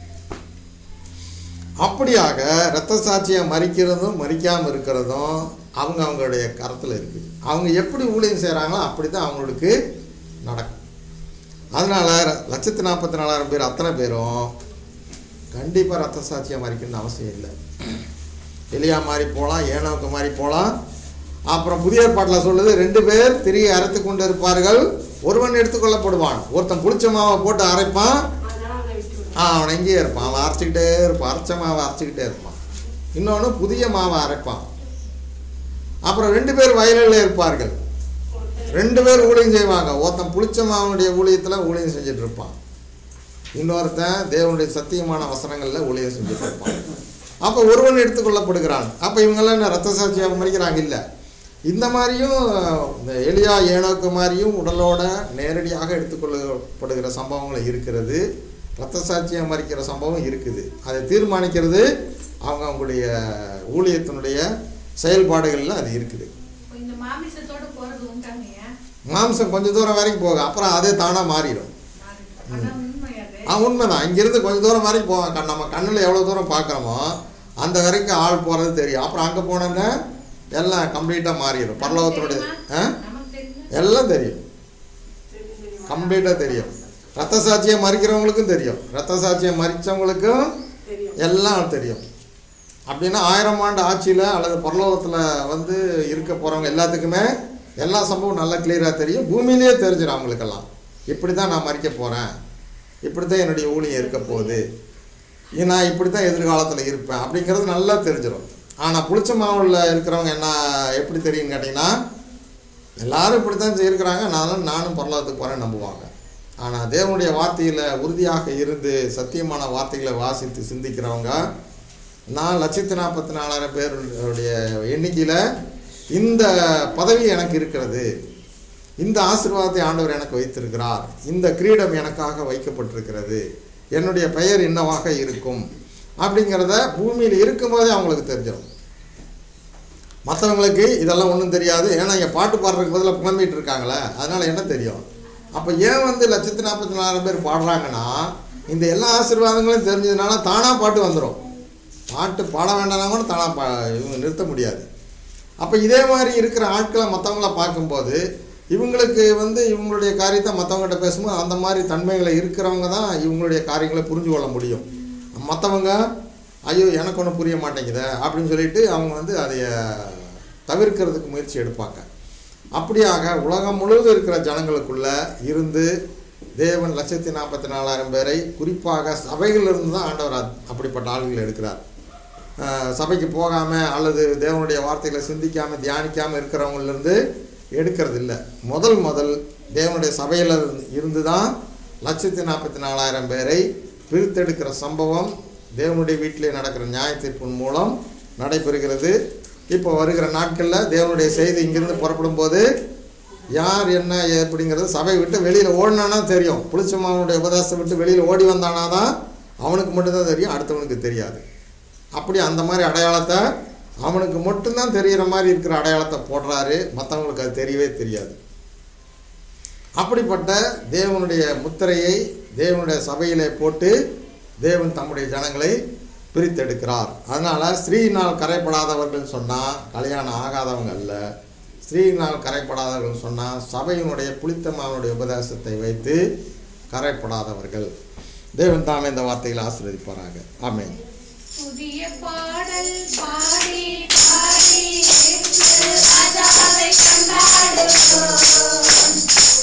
அப்படியாக இரத்த சாட்சியை மறிக்கிறதும் மறிக்காமல் இருக்கிறதும் அவங்க அவங்களுடைய கரத்தில் இருக்குது அவங்க எப்படி ஊழியம் செய்கிறாங்களோ அப்படி தான் அவங்களுக்கு நடக்கும் அதனால் லட்சத்து நாற்பத்தி நாலாயிரம் பேர் அத்தனை பேரும் கண்டிப்பாக ரத்த சாட்சியை மறிக்கணும்னு அவசியம் இல்லை எலியா மாதிரி போகலாம் ஏனோக்கு மாதிரி போகலாம் அப்புறம் புதிய ஏற்பாட்டில் சொல்லுது ரெண்டு பேர் திரியை அரைத்து கொண்டு இருப்பார்கள் ஒருவன் எடுத்துக்கொள்ளப்படுவான் ஒருத்தன் புளிச்ச மாவை போட்டு அரைப்பான் அதனால அவனை விட்டு விடு. ஆ, அவன் இங்கேயே இருப்பான் அவன் அரைச்சிக்கிட்டே இருப்பான் அரைச்ச மாவை அரைச்சிக்கிட்டே இருப்பான் இன்னொன்று புதிய மாவை அரைப்பான் அப்புறம் ரெண்டு பேர் வயலில் இருப்பார்கள் ரெண்டு பேர் ஊழியம் செய்வாங்க ஒருத்தன் புளிச்ச மாவனுடைய ஊழியத்தில் ஊழியம் செஞ்சுட்டு இருப்பான் இன்னொருத்தன் தேவனுடைய சத்தியமான வசனங்களில் ஊழியம் செஞ்சுட்டு இருப்பான் அப்போ ஒருவன் எடுத்துக்கொள்ளப்படுகிறான் அப்போ இவங்கெல்லாம் என்ன ரத்த சாட்சியாக மறிக்கிறாங்க இல்லை இந்த மாதிரியும் இந்த எலியா ஏனோக்கு மாதிரியும் உடலோட நேரடியாக எடுத்துக்கொள்ளப்படுகிற சம்பவங்கள் இருக்கிறது ரத்த சாட்சியாக மறிக்கிற சம்பவம் இருக்குது அதை தீர்மானிக்கிறது அவங்க அவங்களுடைய ஊழியத்தினுடைய செயல்பாடுகளில் அது இருக்குது இப்போ இந்த மாமிசத்தோட போறது உண்டாங்கய்யா மாம்சம் கொஞ்சம் தூரம் வரைக்கும் போகும் அப்புறம் அதே தானாக மாறிடும் ஆனா உண்மையாது ஆ உண்மைதான் இங்கிருந்து கொஞ்சம் தூரம் வரைக்கும் போவோம் கண் நம்ம கண்ணில் எவ்வளோ தூரம் பார்க்குறோமோ அந்த வரைக்கும் ஆள் போகிறது தெரியும் அப்புறம் அங்கே போனோன்னா எல்லாம் கம்ப்ளீட்டாக மாறிடும் பரலோகத்தினுடைய ஆ நமக்கு தெரியும் எல்லாம் தெரியும் கம்ப்ளீட்டாக தெரியும் ரத்த சாட்சியை மறிக்கிறவங்களுக்கும் தெரியும் ரத்த சாட்சியை மறித்தவங்களுக்கும் தெரியும் எல்லாம் தெரியும் அப்படின்னா ஆயிரம் ஆண்டு ஆட்சியில் அல்லது பரலோகத்தில் வந்து இருக்க போகிறவங்க எல்லாத்துக்குமே எல்லா சம்பவம் நல்லா கிளியராக தெரியும் பூமியிலேயே தெரிஞ்சிடும் அவங்களுக்கெல்லாம் இப்படி தான் நான் மறிக்க போகிறேன் இப்படி தான் என்னுடைய ஊழியம் இருக்க போகுது இ- நான் இப்படி தான் எதிர்காலத்தில் இருப்பேன் அப்படிங்கிறது நல்லா தெரிஞ்சிடும் ஆனால் புளிச்ச மாவுல இருக்கிறவங்க என்ன எப்படி தெரியும்னு கேட்டிங்கன்னா எல்லாரும் இப்படி தான் இருக்கிறாங்க நானும் நானும் பரலோகத்துக்கு போகிறேன் நம்புவாங்க ஆனால் தேவனுடைய வார்த்தையில் உறுதியாக இருந்து சத்தியமான வார்த்தைகளை வாசித்து சிந்திக்கிறவங்க நான் லட்சத்தி நாற்பத்தி நாலாயிரம் பேருடைய எண்ணிக்கையில் இந்த பதவி எனக்கு இருக்கிறது இந்த ஆசீர்வாதத்தை ஆண்டவர் எனக்கு வைத்திருக்கிறார் இந்த கிரீடம் எனக்காக வைக்கப்பட்டிருக்கிறது என்னுடைய பெயர் என்னவாக இருக்கும் அப்படிங்கிறத பூமியில் இருக்கும்போதே அவங்களுக்கு தெரிஞ்சிடும் மற்றவங்களுக்கு இதெல்லாம் ஒன்றும் தெரியாது ஏன்னா இங்கே பாட்டு பாடுறதுக்கு பதிலாக புலம்பிட்டு இருக்காங்களே அதனால் என்ன தெரியும் அப்போ ஏன் வந்து லட்சத்தி நாற்பத்தி நாலாயிரம் பேர் பாடுறாங்கன்னா இந்த எல்லா ஆசீர்வாதங்களும் தெரிஞ்சதுனால தானாக பாட்டு வந்துடும் பாட்டு பாட வேண்டாம்னா கூட தானாக பா இவங்க நிறுத்த முடியாது அப்போ இதே மாதிரி இருக்கிற ஆட்களை மற்றவங்கள பார்க்கும்போது இவங்களுக்கு வந்து இவங்களுடைய காரியத்தை மற்றவங்ககிட்ட பேசும்போது அந்த மாதிரி தன்மைகளை இருக்கிறவங்க தான் இவங்களுடைய காரியங்களை புரிஞ்சு கொள்ள முடியும் மற்றவங்க ஐயோ எனக்கு ஒன்றும் புரிய மாட்டேங்குதே அப்படின்னு சொல்லிட்டு அவங்க வந்து அதை தவிர்க்கிறதுக்கு முயற்சி எடுப்பாங்க அப்படியாக உலகம் முழுவதும் இருக்கிற ஜனங்களுக்குள்ள இருந்து தேவன் லட்சத்தி நாற்பத்தி நாலாயிரம் பேரை குறிப்பாக சபைகளிலிருந்து தான் ஆண்டவர் அத்- அப்படிப்பட்ட ஆளுகளை எடுக்கிறார் அஹ் சபைக்கு போகாமல் அல்லது தேவனுடைய வார்த்தைகளை சிந்திக்காமல் தியானிக்காமல் இருக்கிறவங்களிருந்து எடுக்கிறது இல்லை முதல் முதல் தேவனுடைய சபையில் இருந்து தான் லட்சத்தி நாற்பத்தி நாலாயிரம் பேரை பிரித்தெடுக்கிற சம்பவம் தேவனுடைய வீட்டிலே நடக்கிற நியாய தீர்ப்பின் மூலம் நடைபெறுகிறது இப்போ வருகிற நாட்களில் தேவனுடைய செய்தி இங்கிருந்து புறப்படும் போது யார் என்ன எப்படிங்கிறது சபையை விட்டு வெளியில் ஓடினானா தெரியும் புளிச்சமாவனுடைய உபதேசத்தை விட்டு வெளியில் ஓடி வந்தானா தான் அவனுக்கு மட்டும்தான் தெரியும் அடுத்தவனுக்கு தெரியாது அப்படி அந்த மாதிரி அடையாளத்தை அவனுக்கு மட்டும்தான் தெரிகிற மாதிரி இருக்கிற அடையாளத்தை போடுறாரு மற்றவங்களுக்கு அது தெரியவே தெரியாது அப்படிப்பட்ட தேவனுடைய முத்திரையை தேவனுடைய சபையிலே போட்டு தேவன் தம்முடைய ஜனங்களை பிரித்தெடுக்கிறார் அதனால் ஸ்ரீயினால் கரைப்படாதவர்கள் சொன்னால் கல்யாணம் ஆகாதவங்க அல்ல ஸ்ரீயினால் கரைப்படாதவர்கள் சொன்னால் சபையினுடைய புளித்தமாவனுடைய உபதேசத்தை வைத்து கரைப்படாதவர்கள் தேவன் தாமே இந்த வார்த்தைகளை ஆசீர்வதிப்பாராக ஆமென் புதிய பாடல் பாடி